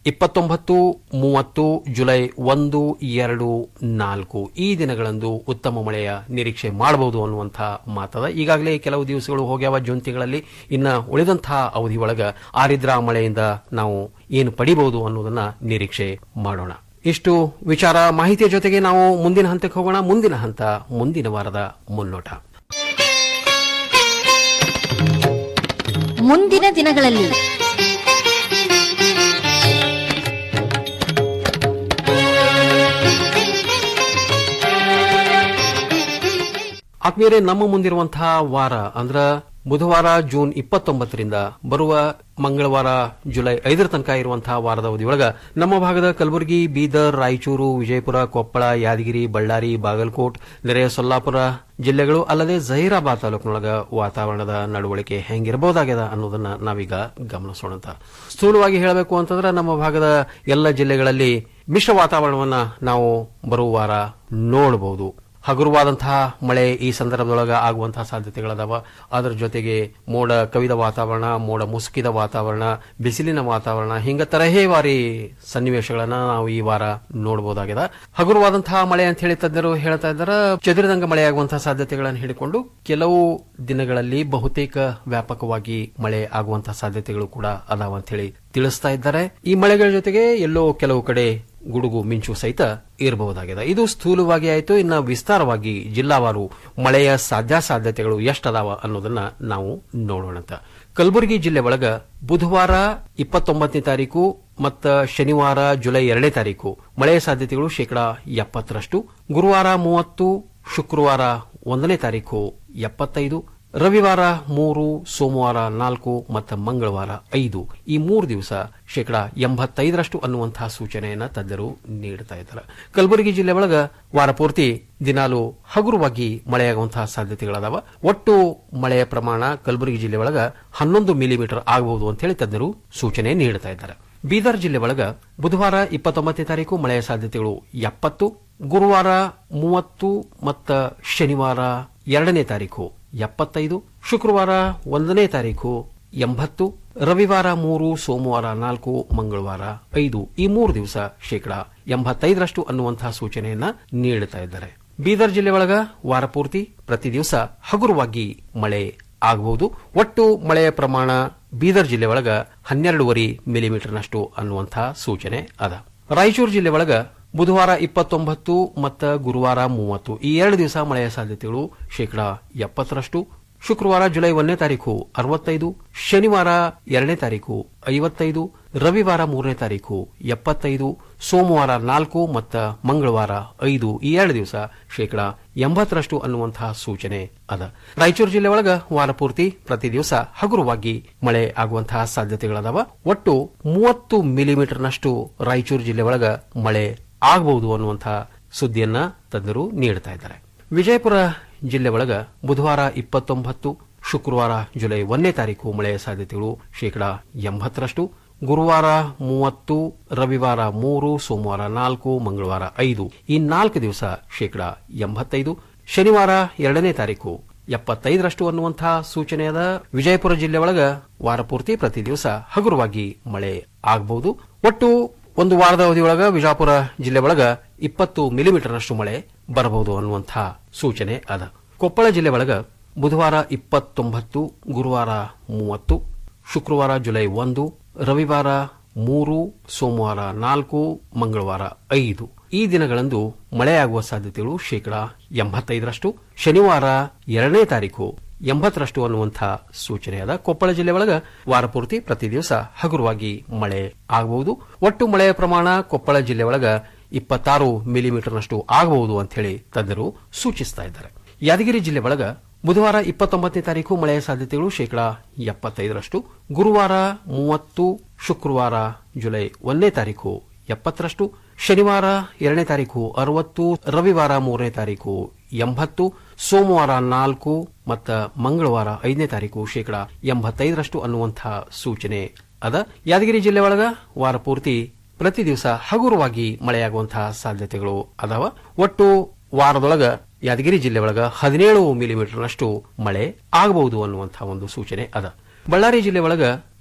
ಇಪ್ಪತ್ತೊಂಬತ್ತು ಮೂವತ್ತು ಜುಲೈ ಒಂದು ಎರಡು ನಾಲ್ಕು ಈ ದಿನಗಳಂದು ಉತ್ತಮ ಮಳೆಯ ನಿರೀಕ್ಷೆ ಮಾಡಬಹುದು ಅನ್ನುವಂತಹ ಮಾತದ ಈಗಾಗಲೇ ಕೆಲವು ದಿವಸಗಳು ಹೋಗ್ಯಾವ ಜೂನ್ ತಿಂಗಳಲ್ಲಿ ಇನ್ನ ಉಳಿದಂತಹ ಅವಧಿ ಒಳಗ ಆರಿದ್ರಾ ಮಳೆಯಿಂದ ನಾವು ಏನು ಪಡಿಬಹುದು ಅನ್ನೋದನ್ನ ನಿರೀಕ್ಷೆ ಮಾಡೋಣ ಇಷ್ಟು ವಿಚಾರ ಮಾಹಿತಿಯ ಜೊತೆಗೆ ನಾವು ಮುಂದಿನ ಹಂತಕ್ಕೆ ಹೋಗೋಣ ಮುಂದಿನ ಹಂತ ಮುಂದಿನ ವಾರದ ಮುನ್ನೋಟ ಮುಂದಿನ ದಿನಗಳಲ್ಲಿ ಆತ್ಮೀಯರೇ ನಮ್ಮ ಮುಂದಿರುವಂತಹ ವಾರ ಅಂದ್ರ ಬುಧವಾರ ಜೂನ್ ಇಪ್ಪತ್ತೊಂಬತ್ತರಿಂದ ಬರುವ ಮಂಗಳವಾರ ಜುಲೈ ಐದರ ತನಕ ಇರುವಂತಹ ವಾರದ ಅವಧಿಯೊಳಗ ನಮ್ಮ ಭಾಗದ ಕಲಬುರಗಿ ಬೀದರ್ ರಾಯಚೂರು ವಿಜಯಪುರ ಕೊಪ್ಪಳ ಯಾದಗಿರಿ ಬಳ್ಳಾರಿ ಬಾಗಲಕೋಟ್ ನೆರೆಯ ಸೊಲ್ಲಾಪುರ ಜಿಲ್ಲೆಗಳು ಅಲ್ಲದೆ ಜಹೀರಾಬಾದ್ ತಾಲೂಕಿನೊಳಗ ವಾತಾವರಣದ ನಡವಳಿಕೆ ಹೆಂಗಿರಬಹುದಾಗ್ಯದ ಅನ್ನೋದನ್ನ ನಾವೀಗ ಗಮನಿಸೋಣ ಅಂತ ಸ್ಥೂಲವಾಗಿ ಹೇಳಬೇಕು ಅಂತಂದ್ರೆ ನಮ್ಮ ಭಾಗದ ಎಲ್ಲ ಜಿಲ್ಲೆಗಳಲ್ಲಿ ಮಿಶ್ರ ವಾತಾವರಣವನ್ನ ನಾವು ಬರುವ ವಾರ ನೋಡಬಹುದು ಹಗುರವಾದಂತಹ ಮಳೆ ಈ ಸಂದರ್ಭದೊಳಗ ಆಗುವಂತಹ ಸಾಧ್ಯತೆಗಳದಾವ ಅದರ ಜೊತೆಗೆ ಮೋಡ ಕವಿದ ವಾತಾವರಣ ಮೋಡ ಮುಸುಕಿದ ವಾತಾವರಣ ಬಿಸಿಲಿನ ವಾತಾವರಣ ಹಿಂಗ ತರಹೇವಾರಿ ಸನ್ನಿವೇಶಗಳನ್ನ ನಾವು ಈ ವಾರ ನೋಡಬಹುದಾಗಿದೆ ಹಗುರವಾದಂತಹ ಮಳೆ ಅಂತ ಹೇಳಿ ತಜ್ಞರು ಹೇಳ್ತಾ ಇದ್ದಾರೆ ಚದುರಿದಂಗ ಮಳೆಯಾಗುವಂತಹ ಸಾಧ್ಯತೆಗಳನ್ನು ಹೇಳಿಕೊಂಡು ಕೆಲವು ದಿನಗಳಲ್ಲಿ ಬಹುತೇಕ ವ್ಯಾಪಕವಾಗಿ ಮಳೆ ಆಗುವಂತಹ ಸಾಧ್ಯತೆಗಳು ಕೂಡ ಅದಾವ ಅಂತ ಹೇಳಿ ತಿಳಿಸ್ತಾ ಇದ್ದಾರೆ ಈ ಮಳೆಗಳ ಜೊತೆಗೆ ಎಲ್ಲೋ ಕೆಲವು ಕಡೆ ಗುಡುಗು ಮಿಂಚು ಸಹಿತ ಇರಬಹುದಾಗಿದೆ ಇದು ಸ್ಥೂಲವಾಗಿ ಆಯಿತು ಇನ್ನು ವಿಸ್ತಾರವಾಗಿ ಜಿಲ್ಲಾವಾರು ಮಳೆಯ ಸಾಧ್ಯಾಸಾಧ್ಯತೆಗಳು ಎಷ್ಟದಾವ ಅನ್ನೋದನ್ನ ನಾವು ನೋಡೋಣ ಅಂತ ಕಲಬುರಗಿ ಜಿಲ್ಲೆ ಒಳಗ ಬುಧವಾರ ಇಪ್ಪತ್ತೊಂಬತ್ತನೇ ತಾರೀಕು ಮತ್ತ ಶನಿವಾರ ಜುಲೈ ಎರಡನೇ ತಾರೀಕು ಮಳೆಯ ಸಾಧ್ಯತೆಗಳು ಶೇಕಡಾ ಎಪ್ಪತ್ತರಷ್ಟು ಗುರುವಾರ ಮೂವತ್ತು ಶುಕ್ರವಾರ ಒಂದನೇ ತಾರೀಕು ಎಪ್ಪತ್ತೈದು ರವಿವಾರ ಮೂರು ಸೋಮವಾರ ನಾಲ್ಕು ಮತ್ತು ಮಂಗಳವಾರ ಐದು ಈ ಮೂರು ದಿವಸ ಶೇಕಡಾ ಎಂಬತ್ತೈದರಷ್ಟು ಅನ್ನುವಂತಹ ಸೂಚನೆಯನ್ನ ತಜ್ಞರು ನೀಡುತ್ತಾ ಇದ್ದಾರೆ ಕಲಬುರಗಿ ಜಿಲ್ಲೆ ಒಳಗ ವಾರಪೂರ್ತಿ ದಿನಾಲು ಹಗುರವಾಗಿ ಮಳೆಯಾಗುವಂತಹ ಸಾಧ್ಯತೆಗಳದಾವ ಒಟ್ಟು ಮಳೆಯ ಪ್ರಮಾಣ ಕಲಬುರಗಿ ಜಿಲ್ಲೆ ಒಳಗ ಹನ್ನೊಂದು ಮಿಲಿಮೀಟರ್ ಆಗಬಹುದು ಅಂತ ಹೇಳಿ ತಜ್ಞರು ಸೂಚನೆ ನೀಡುತ್ತಾ ಇದ್ದಾರೆ ಬೀದರ್ ಜಿಲ್ಲೆ ಒಳಗ ಬುಧವಾರ ಇಪ್ಪತ್ತೊಂಬತ್ತನೇ ತಾರೀಕು ಮಳೆಯ ಸಾಧ್ಯತೆಗಳು ಎಪ್ಪತ್ತು ಗುರುವಾರ ಮೂವತ್ತು ಮತ್ತು ಶನಿವಾರ ಎರಡನೇ ತಾರೀಕು ಎಪ್ಪತ್ತೈದು ಶುಕ್ರವಾರ ಒಂದನೇ ತಾರೀಕು ಎಂಬತ್ತು ರವಿವಾರ ಮೂರು ಸೋಮವಾರ ನಾಲ್ಕು ಮಂಗಳವಾರ ಐದು ಈ ಮೂರು ದಿವಸ ಶೇಕಡಾ ಎಂಬತ್ತೈದರಷ್ಟು ಅನ್ನುವಂತಹ ಸೂಚನೆಯನ್ನ ನೀಡುತ್ತಾ ಇದ್ದಾರೆ ಬೀದರ್ ಜಿಲ್ಲೆ ಒಳಗ ವಾರಪೂರ್ತಿ ಪ್ರತಿ ದಿವಸ ಹಗುರವಾಗಿ ಮಳೆ ಆಗಬಹುದು ಒಟ್ಟು ಮಳೆಯ ಪ್ರಮಾಣ ಬೀದರ್ ಜಿಲ್ಲೆ ಒಳಗ ಹನ್ನೆರಡೂವರೆ ಮಿಲಿಮೀಟರ್ನಷ್ಟು ಅನ್ನುವಂತಹ ಸೂಚನೆ ಅದ ರಾಯಚೂರು ಜಿಲ್ಲೆ ಒಳಗ ಬುಧವಾರ ಇಪ್ಪತ್ತೊಂಬತ್ತು ಮತ್ತು ಗುರುವಾರ ಮೂವತ್ತು ಈ ಎರಡು ದಿವಸ ಮಳೆಯ ಸಾಧ್ಯತೆಗಳು ಶೇಕಡಾ ಎಪ್ಪತ್ತರಷ್ಟು ಶುಕ್ರವಾರ ಜುಲೈ ಒಂದನೇ ತಾರೀಕು ಅರವತ್ತೈದು ಶನಿವಾರ ಎರಡನೇ ತಾರೀಕು ಐವತ್ತೈದು ರವಿವಾರ ಮೂರನೇ ತಾರೀಕು ಎಪ್ಪತ್ತೈದು ಸೋಮವಾರ ನಾಲ್ಕು ಮತ್ತು ಮಂಗಳವಾರ ಐದು ಈ ಎರಡು ದಿವಸ ಶೇಕಡಾ ಎಂಬತ್ತರಷ್ಟು ಅನ್ನುವಂತಹ ಸೂಚನೆ ಅದ ರಾಯಚೂರು ಜಿಲ್ಲೆ ಒಳಗ ವಾರಪೂರ್ತಿ ಪ್ರತಿ ದಿವಸ ಹಗುರವಾಗಿ ಮಳೆ ಆಗುವಂತಹ ಸಾಧ್ಯತೆಗಳದಾವ ಒಟ್ಟು ಮೂವತ್ತು ಮಿಲಿಮೀಟರ್ನಷ್ಟು ರಾಯಚೂರು ಜಿಲ್ಲೆ ಒಳಗ ಮಳೆ ಆಗಬಹುದು ಅನ್ನುವಂತಹ ಸುದ್ದಿಯನ್ನ ತಜ್ಞರು ನೀಡುತ್ತಾ ಇದ್ದಾರೆ ವಿಜಯಪುರ ಜಿಲ್ಲೆ ಒಳಗ ಬುಧವಾರ ಇಪ್ಪತ್ತೊಂಬತ್ತು ಶುಕ್ರವಾರ ಜುಲೈ ಒಂದನೇ ತಾರೀಕು ಮಳೆಯ ಸಾಧ್ಯತೆಗಳು ಶೇಕಡಾ ಎಂಬತ್ತರಷ್ಟು ಗುರುವಾರ ಮೂವತ್ತು ರವಿವಾರ ಮೂರು ಸೋಮವಾರ ನಾಲ್ಕು ಮಂಗಳವಾರ ಐದು ಈ ನಾಲ್ಕು ದಿವಸ ಶೇಕಡಾ ಎಂಬತ್ತೈದು ಶನಿವಾರ ಎರಡನೇ ತಾರೀಕು ಎಪ್ಪತ್ತೈದರಷ್ಟು ಅನ್ನುವಂತಹ ಸೂಚನೆಯಾದ ವಿಜಯಪುರ ಜಿಲ್ಲೆ ಒಳಗ ವಾರಪೂರ್ತಿ ಪ್ರತಿ ದಿವಸ ಹಗುರವಾಗಿ ಮಳೆ ಆಗಬಹುದು ಒಟ್ಟು ಒಂದು ವಾರದ ಅವಧಿಯೊಳಗ ವಿಜಾಪುರ ಜಿಲ್ಲೆ ಒಳಗ ಇಪ್ಪತ್ತು ಮಿಲಿಮೀಟರ್ನಷ್ಟು ಮಳೆ ಬರಬಹುದು ಅನ್ನುವಂತಹ ಸೂಚನೆ ಅದ ಕೊಪ್ಪಳ ಜಿಲ್ಲೆ ಒಳಗ ಬುಧವಾರ ಇಪ್ಪತ್ತೊಂಬತ್ತು ಗುರುವಾರ ಮೂವತ್ತು ಶುಕ್ರವಾರ ಜುಲೈ ಒಂದು ರವಿವಾರ ಮೂರು ಸೋಮವಾರ ನಾಲ್ಕು ಮಂಗಳವಾರ ಐದು ಈ ದಿನಗಳಂದು ಮಳೆಯಾಗುವ ಸಾಧ್ಯತೆಗಳು ಶೇಕಡಾ ಎಂಬತ್ತೈದರಷ್ಟು ಶನಿವಾರ ಎರಡನೇ ತಾರೀಕು ಎಂಬತ್ತರಷ್ಟು ಅನ್ನುವಂತಹ ಸೂಚನೆಯಾದ ಕೊಪ್ಪಳ ಜಿಲ್ಲೆ ಒಳಗ ವಾರಪೂರ್ತಿ ಪ್ರತಿ ದಿವಸ ಹಗುರವಾಗಿ ಮಳೆ ಆಗಬಹುದು ಒಟ್ಟು ಮಳೆಯ ಪ್ರಮಾಣ ಕೊಪ್ಪಳ ಜಿಲ್ಲೆ ಒಳಗ ಇಪ್ಪತ್ತಾರು ಮಿಲಿಮೀಟರ್ನಷ್ಟು ಆಗಬಹುದು ಅಂತ ಹೇಳಿ ತಜ್ಞರು ಸೂಚಿಸ್ತಾ ಇದ್ದಾರೆ ಯಾದಗಿರಿ ಜಿಲ್ಲೆ ಒಳಗ ಬುಧವಾರ ಇಪ್ಪತ್ತೊಂಬತ್ತನೇ ತಾರೀಕು ಮಳೆಯ ಸಾಧ್ಯತೆಗಳು ಶೇಕಡಾ ಎಪ್ಪತ್ತೈದರಷ್ಟು ಗುರುವಾರ ಮೂವತ್ತು ಶುಕ್ರವಾರ ಜುಲೈ ಒಂದನೇ ತಾರೀಕು ಎಪ್ಪತ್ತರಷ್ಟು ಶನಿವಾರ ಎರಡನೇ ತಾರೀಕು ಅರವತ್ತು ರವಿವಾರ ಮೂರನೇ ತಾರೀಕು ಎಂಬತ್ತು ಸೋಮವಾರ ನಾಲ್ಕು ಮತ್ತು ಮಂಗಳವಾರ ಐದನೇ ತಾರೀಕು ಶೇಕಡಾ ಎಂಬತ್ತೈದರಷ್ಟು ಅನ್ನುವಂತಹ ಸೂಚನೆ ಅದ ಯಾದಗಿರಿ ಜಿಲ್ಲೆ ಒಳಗ ವಾರ ಪೂರ್ತಿ ಪ್ರತಿ ದಿವಸ ಹಗುರವಾಗಿ ಮಳೆಯಾಗುವಂತಹ ಸಾಧ್ಯತೆಗಳು ಅದಾವ ಒಟ್ಟು ವಾರದೊಳಗ ಯಾದಗಿರಿ ಜಿಲ್ಲೆ ಒಳಗ ಹದಿನೇಳು ಮಿಲಿಮೀಟರ್ನಷ್ಟು ಮಳೆ ಆಗಬಹುದು ಅನ್ನುವಂತಹ ಒಂದು ಸೂಚನೆ ಅದ ಬಳ್ಳಾರಿ ಜಿಲ್ಲೆ ಒಳಗ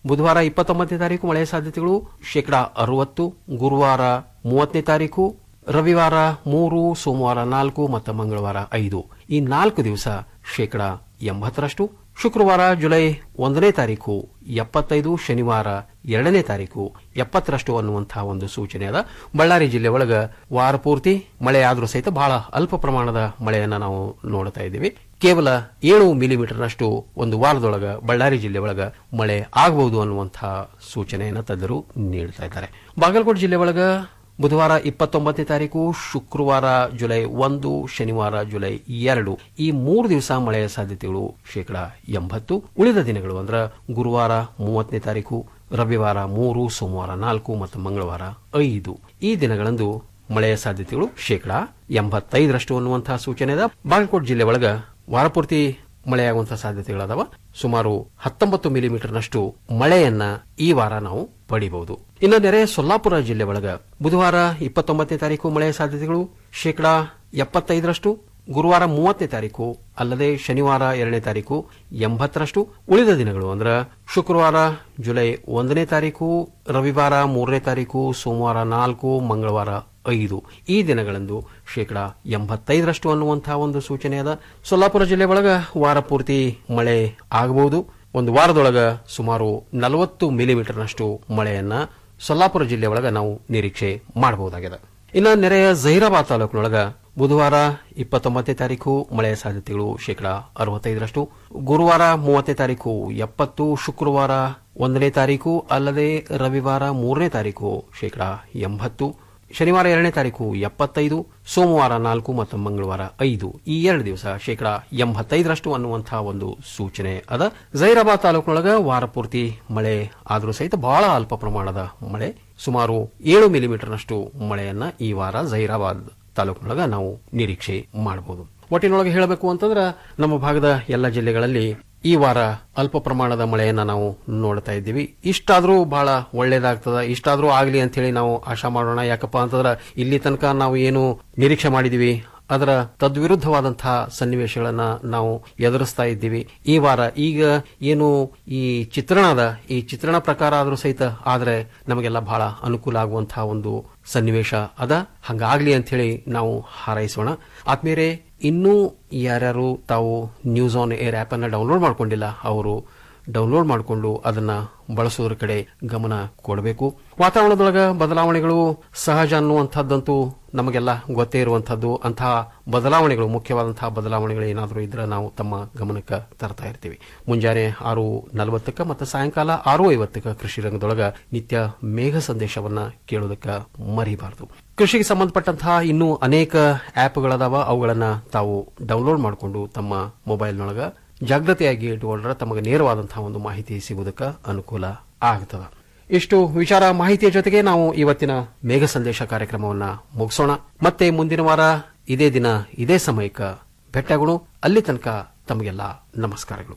ಬುಧವಾರ ಇಪ್ಪತ್ತೊಂಬತ್ತನೇ ತಾರೀಕು ಮಳೆಯ ಸಾಧ್ಯತೆಗಳು ಶೇಕಡಾ ಅರವತ್ತು ಗುರುವಾರ ಮೂವತ್ತನೇ ತಾರೀಕು ರವಿವಾರ ಮೂರು ಸೋಮವಾರ ನಾಲ್ಕು ಮತ್ತು ಮಂಗಳವಾರ ಐದು ಈ ನಾಲ್ಕು ದಿವಸ ಶೇಕಡಾ ಎಂಬತ್ತರಷ್ಟು ಶುಕ್ರವಾರ ಜುಲೈ ಒಂದನೇ ತಾರೀಕು ಎಪ್ಪತ್ತೈದು ಶನಿವಾರ ಎರಡನೇ ತಾರೀಕು ಎಪ್ಪತ್ತರಷ್ಟು ಅನ್ನುವಂತಹ ಒಂದು ಸೂಚನೆ ಅದ ಬಳ್ಳಾರಿ ಜಿಲ್ಲೆ ಒಳಗ ವಾರ ಪೂರ್ತಿ ಮಳೆ ಆದರೂ ಸಹಿತ ಬಹಳ ಅಲ್ಪ ಪ್ರಮಾಣದ ಮಳೆಯನ್ನ ನಾವು ನೋಡ್ತಾ ಇದ್ದೀವಿ ಕೇವಲ ಏಳು ಮಿಲಿಮೀಟರ್ನಷ್ಟು ಒಂದು ವಾರದೊಳಗ ಬಳ್ಳಾರಿ ಜಿಲ್ಲೆ ಒಳಗ ಮಳೆ ಆಗಬಹುದು ಅನ್ನುವಂತಹ ಸೂಚನೆಯನ್ನು ತಜ್ಞರು ನೀಡ್ತಾ ಇದ್ದಾರೆ ಬಾಗಲಕೋಟೆ ಜಿಲ್ಲೆ ಒಳಗ ಬುಧವಾರ ಇಪ್ಪತ್ತೊಂಬತ್ತನೇ ತಾರೀಕು ಶುಕ್ರವಾರ ಜುಲೈ ಒಂದು ಶನಿವಾರ ಜುಲೈ ಎರಡು ಈ ಮೂರು ದಿವಸ ಮಳೆಯ ಸಾಧ್ಯತೆಗಳು ಶೇಕಡಾ ಎಂಬತ್ತು ಉಳಿದ ದಿನಗಳು ಅಂದ್ರ ಗುರುವಾರ ಮೂವತ್ತನೇ ತಾರೀಕು ರವಿವಾರ ಮೂರು ಸೋಮವಾರ ನಾಲ್ಕು ಮತ್ತು ಮಂಗಳವಾರ ಐದು ಈ ದಿನಗಳಂದು ಮಳೆಯ ಸಾಧ್ಯತೆಗಳು ಶೇಕಡಾ ಎಂಬತ್ತೈದರಷ್ಟು ಅನ್ನುವಂತಹ ಸೂಚನೆ ಇದೆ ಬಾಗಲಕೋಟೆ ಜಿಲ್ಲೆ ಒಳಗ ವಾರಪೂರ್ತಿ ಮಳೆಯಾಗುವಂತಹ ಸಾಧ್ಯತೆಗಳದಾವ ಸುಮಾರು ಹತ್ತೊಂಬತ್ತು ಮಿಲಿಮೀಟರ್ನಷ್ಟು ಮಳೆಯನ್ನ ಈ ವಾರ ನಾವು ಪಡಿಬಹುದು ಇನ್ನು ನೆರೆ ಸೊಲ್ಲಾಪುರ ಜಿಲ್ಲೆ ಒಳಗ ಬುಧವಾರ ಇಪ್ಪತ್ತೊಂಬತ್ತನೇ ತಾರೀಕು ಮಳೆಯ ಸಾಧ್ಯತೆಗಳು ಶೇಕಡಾ ಎಪ್ಪತ್ತೈದರಷ್ಟು ಗುರುವಾರ ಮೂವತ್ತನೇ ತಾರೀಕು ಅಲ್ಲದೆ ಶನಿವಾರ ಎರಡನೇ ತಾರೀಕು ಎಂಬತ್ತರಷ್ಟು ಉಳಿದ ದಿನಗಳು ಅಂದ್ರ ಶುಕ್ರವಾರ ಜುಲೈ ಒಂದನೇ ತಾರೀಕು ರವಿವಾರ ಮೂರನೇ ತಾರೀಕು ಸೋಮವಾರ ನಾಲ್ಕು ಮಂಗಳವಾರ ಐದು ಈ ದಿನಗಳಂದು ಶೇಕಡಾ ಎಂಬತ್ತೈದರಷ್ಟು ಅನ್ನುವಂತಹ ಒಂದು ಸೂಚನೆ ಅದ ಸೊಲ್ಲಾಪುರ ಜಿಲ್ಲೆ ಒಳಗ ವಾರ ಪೂರ್ತಿ ಮಳೆ ಆಗಬಹುದು ಒಂದು ವಾರದೊಳಗ ಸುಮಾರು ನಲವತ್ತು ಮಿಲಿಮೀಟರ್ನಷ್ಟು ಮಳೆಯನ್ನ ಸೊಲ್ಲಾಪುರ ಜಿಲ್ಲೆ ಒಳಗ ನಾವು ನಿರೀಕ್ಷೆ ಮಾಡಬಹುದಾಗಿದೆ ಇನ್ನು ನೆರೆಯ ಜಹೀರಾಬಾದ್ ತಾಲೂಕಿನೊಳಗ ಬುಧವಾರ ಇಪ್ಪತ್ತೊಂಬತ್ತನೇ ತಾರೀಕು ಮಳೆಯ ಸಾಧ್ಯತೆಗಳು ಶೇಕಡಾ ಅರವತ್ತೈದರಷ್ಟು ಗುರುವಾರ ಮೂವತ್ತನೇ ತಾರೀಕು ಎಪ್ಪತ್ತು ಶುಕ್ರವಾರ ಒಂದನೇ ತಾರೀಕು ಅಲ್ಲದೆ ರವಿವಾರ ಮೂರನೇ ತಾರೀಕು ಶೇಕಡಾ ಎಂಬತ್ತು ಶನಿವಾರ ಎರಡನೇ ತಾರೀಕು ಎಪ್ಪತ್ತೈದು ಸೋಮವಾರ ನಾಲ್ಕು ಮತ್ತು ಮಂಗಳವಾರ ಐದು ಈ ಎರಡು ದಿವಸ ಶೇಕಡಾ ಎಂಬತ್ತೈದರಷ್ಟು ಅನ್ನುವಂತಹ ಒಂದು ಸೂಚನೆ ಅದ ಜೈರಾಬಾದ್ ತಾಲೂಕಿನೊಳಗ ವಾರ ಪೂರ್ತಿ ಮಳೆ ಆದರೂ ಸಹಿತ ಬಹಳ ಅಲ್ಪ ಪ್ರಮಾಣದ ಮಳೆ ಸುಮಾರು ಏಳು ಮಿಲಿಮೀಟರ್ನಷ್ಟು ಮಳೆಯನ್ನ ಈ ವಾರ ಜೈರಾಬಾದ್ ತಾಲೂಕಿನೊಳಗ ನಾವು ನಿರೀಕ್ಷೆ ಮಾಡಬಹುದು ಒಟ್ಟಿನೊಳಗೆ ಹೇಳಬೇಕು ಅಂತಂದ್ರೆ ನಮ್ಮ ಭಾಗದ ಎಲ್ಲ ಜಿಲ್ಲೆಗಳಲ್ಲಿ ಈ ವಾರ ಅಲ್ಪ ಪ್ರಮಾಣದ ಮಳೆಯನ್ನ ನಾವು ನೋಡ್ತಾ ಇದ್ದೀವಿ ಇಷ್ಟಾದ್ರೂ ಬಹಳ ಒಳ್ಳೇದಾಗ್ತದ ಇಷ್ಟಾದ್ರೂ ಆಗ್ಲಿ ಅಂತ ಹೇಳಿ ನಾವು ಆಶಾ ಮಾಡೋಣ ಯಾಕಪ್ಪ ಅಂತಂದ್ರೆ ಇಲ್ಲಿ ತನಕ ನಾವು ಏನು ನಿರೀಕ್ಷೆ ಮಾಡಿದೀವಿ ಅದರ ತದ್ವಿರುದ್ಧವಾದಂತಹ ಸನ್ನಿವೇಶಗಳನ್ನ ನಾವು ಎದುರಿಸ್ತಾ ಇದ್ದೀವಿ ಈ ವಾರ ಈಗ ಏನು ಈ ಚಿತ್ರಣದ ಈ ಚಿತ್ರಣ ಪ್ರಕಾರ ಆದರೂ ಸಹಿತ ಆದ್ರೆ ನಮಗೆಲ್ಲ ಬಹಳ ಅನುಕೂಲ ಆಗುವಂತಹ ಒಂದು ಸನ್ನಿವೇಶ ಅದ ಹಂಗಾಗ್ಲಿ ಅಂತ ಹೇಳಿ ನಾವು ಹಾರೈಸೋಣ ಆತ್ಮೀಯರೇ ಇನ್ನೂ ಯಾರ್ಯಾರು ತಾವು ನ್ಯೂಸ್ ಆನ್ ಏರ್ ಆಪ್ ಅನ್ನ ಡೌನ್ಲೋಡ್ ಮಾಡ್ಕೊಂಡಿಲ್ಲ ಅವರು ಡೌನ್ಲೋಡ್ ಮಾಡಿಕೊಂಡು ಅದನ್ನ ಬಳಸೋದ್ರ ಕಡೆ ಗಮನ ಕೊಡಬೇಕು ವಾತಾವರಣದೊಳಗ ಬದಲಾವಣೆಗಳು ಸಹಜ ಅನ್ನುವಂಥದ್ದಂತೂ ನಮಗೆಲ್ಲ ಗೊತ್ತೇ ಇರುವಂತಹದ್ದು ಅಂತಹ ಬದಲಾವಣೆಗಳು ಮುಖ್ಯವಾದಂತಹ ಬದಲಾವಣೆಗಳು ಏನಾದರೂ ಇದ್ರೆ ನಾವು ತಮ್ಮ ಗಮನಕ್ಕೆ ತರ್ತಾ ಇರ್ತೀವಿ ಮುಂಜಾನೆ ಆರು ನಲವತ್ತಕ್ಕ ಮತ್ತು ಸಾಯಂಕಾಲ ಆರು ಐವತ್ತಕ್ಕ ಕೃಷಿ ರಂಗದೊಳಗ ನಿತ್ಯ ಮೇಘ ಸಂದೇಶವನ್ನ ಕೇಳೋದಕ್ಕೆ ಮರಿಬಾರದು ಕೃಷಿಗೆ ಸಂಬಂಧಪಟ್ಟಂತಹ ಇನ್ನೂ ಅನೇಕ ಆಪ್ಗಳದಾವ ಅವುಗಳನ್ನ ತಾವು ಡೌನ್ಲೋಡ್ ಮಾಡಿಕೊಂಡು ತಮ್ಮ ಮೊಬೈಲ್ನೊಳಗ ಜಾಗೃತಿಯಾಗಿ ಇಟ್ಟುಕೊಂಡ್ರೆ ತಮಗೆ ನೇರವಾದಂತಹ ಒಂದು ಮಾಹಿತಿ ಸಿಗುವುದಕ್ಕೆ ಅನುಕೂಲ ಆಗ್ತದ ಇಷ್ಟು ವಿಚಾರ ಮಾಹಿತಿಯ ಜೊತೆಗೆ ನಾವು ಇವತ್ತಿನ ಮೇಘ ಸಂದೇಶ ಕಾರ್ಯಕ್ರಮವನ್ನ ಮುಗಿಸೋಣ ಮತ್ತೆ ಮುಂದಿನ ವಾರ ಇದೇ ದಿನ ಇದೇ ಸಮಯಕ್ಕೆ ಭೇಟಿಯಾಗೋಣ ಅಲ್ಲಿ ತನಕ ತಮಗೆಲ್ಲ ನಮಸ್ಕಾರಗಳು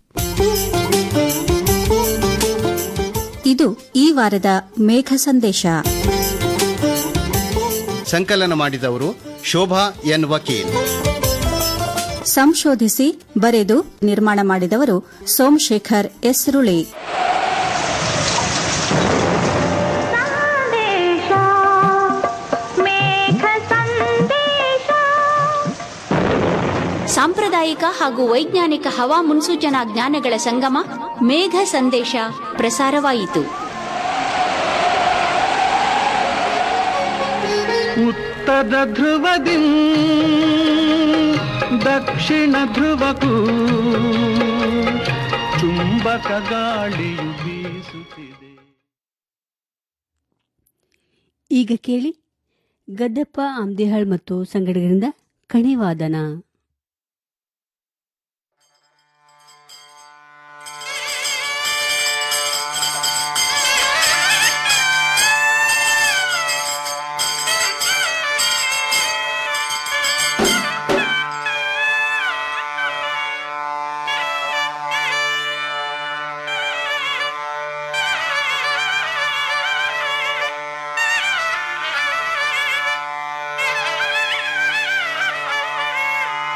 ಇದು ಈ ವಾರದ ಮೇಘ ಸಂದೇಶ ಸಂಕಲನ ಮಾಡಿದವರು ಶೋಭಾ ಎನ್ ವಕೀಲ್ ಸಂಶೋಧಿಸಿ ಬರೆದು ನಿರ್ಮಾಣ ಮಾಡಿದವರು ಸೋಮಶೇಖರ್ ಎಸ್ ರುಳಿ ಸಾಂಪ್ರದಾಯಿಕ ಹಾಗೂ ವೈಜ್ಞಾನಿಕ ಹವಾ ಮುನ್ಸೂಚನಾ ಜ್ಞಾನಗಳ ಸಂಗಮ ಮೇಘ ಸಂದೇಶ ಪ್ರಸಾರವಾಯಿತು ಉತ್ತರ ಧ್ರುವದಿ ದಕ್ಷಿಣ ಧ್ರುವಕ್ಕೂ ಚುಂಬಕ ಗಾಳಿಯು ಬೀಸುತ್ತಿದೆ ಈಗ ಕೇಳಿ ಗದ್ದಪ್ಪ ಆಮ್ದಿಹಾಳ್ ಮತ್ತು ಸಂಗಡಿಗರಿಂದ ಕಣಿವಾದನ ಆ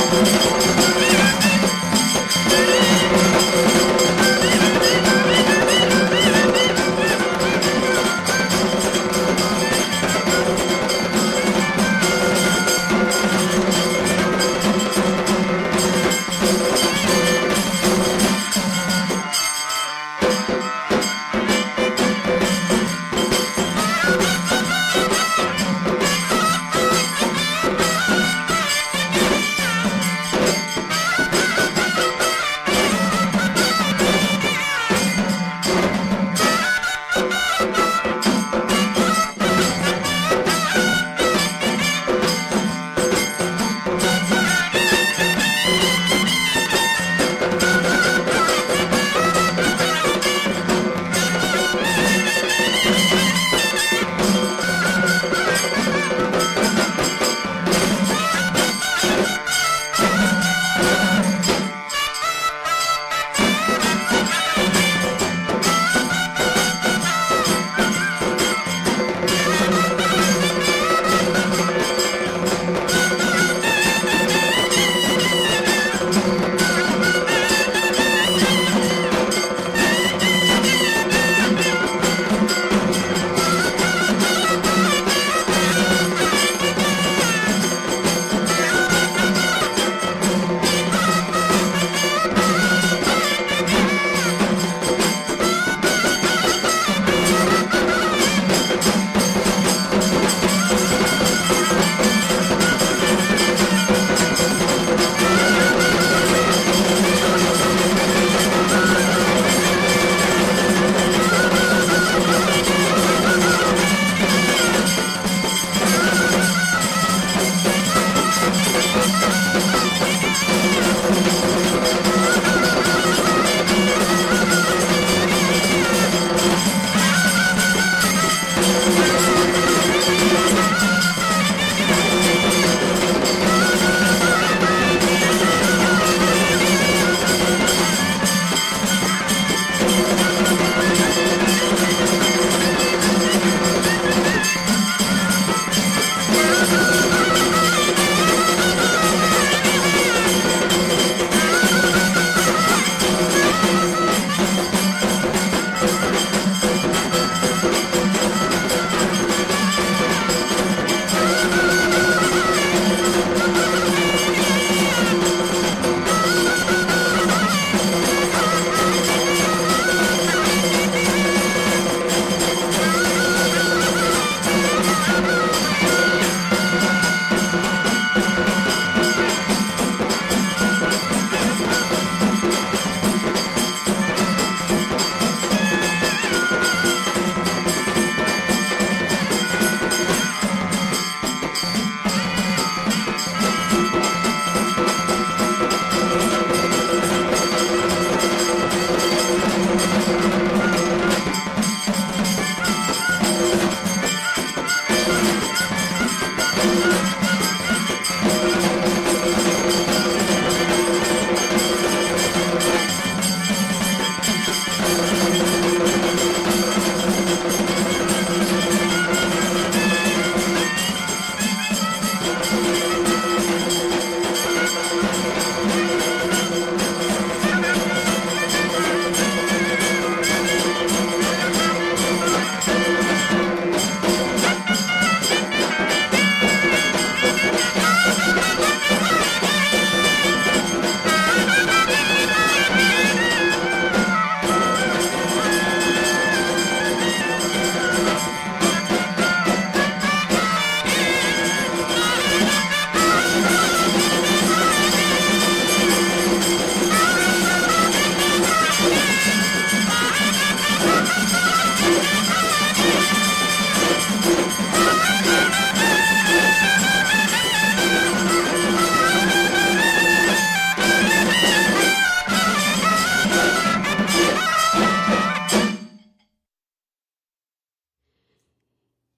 ಿ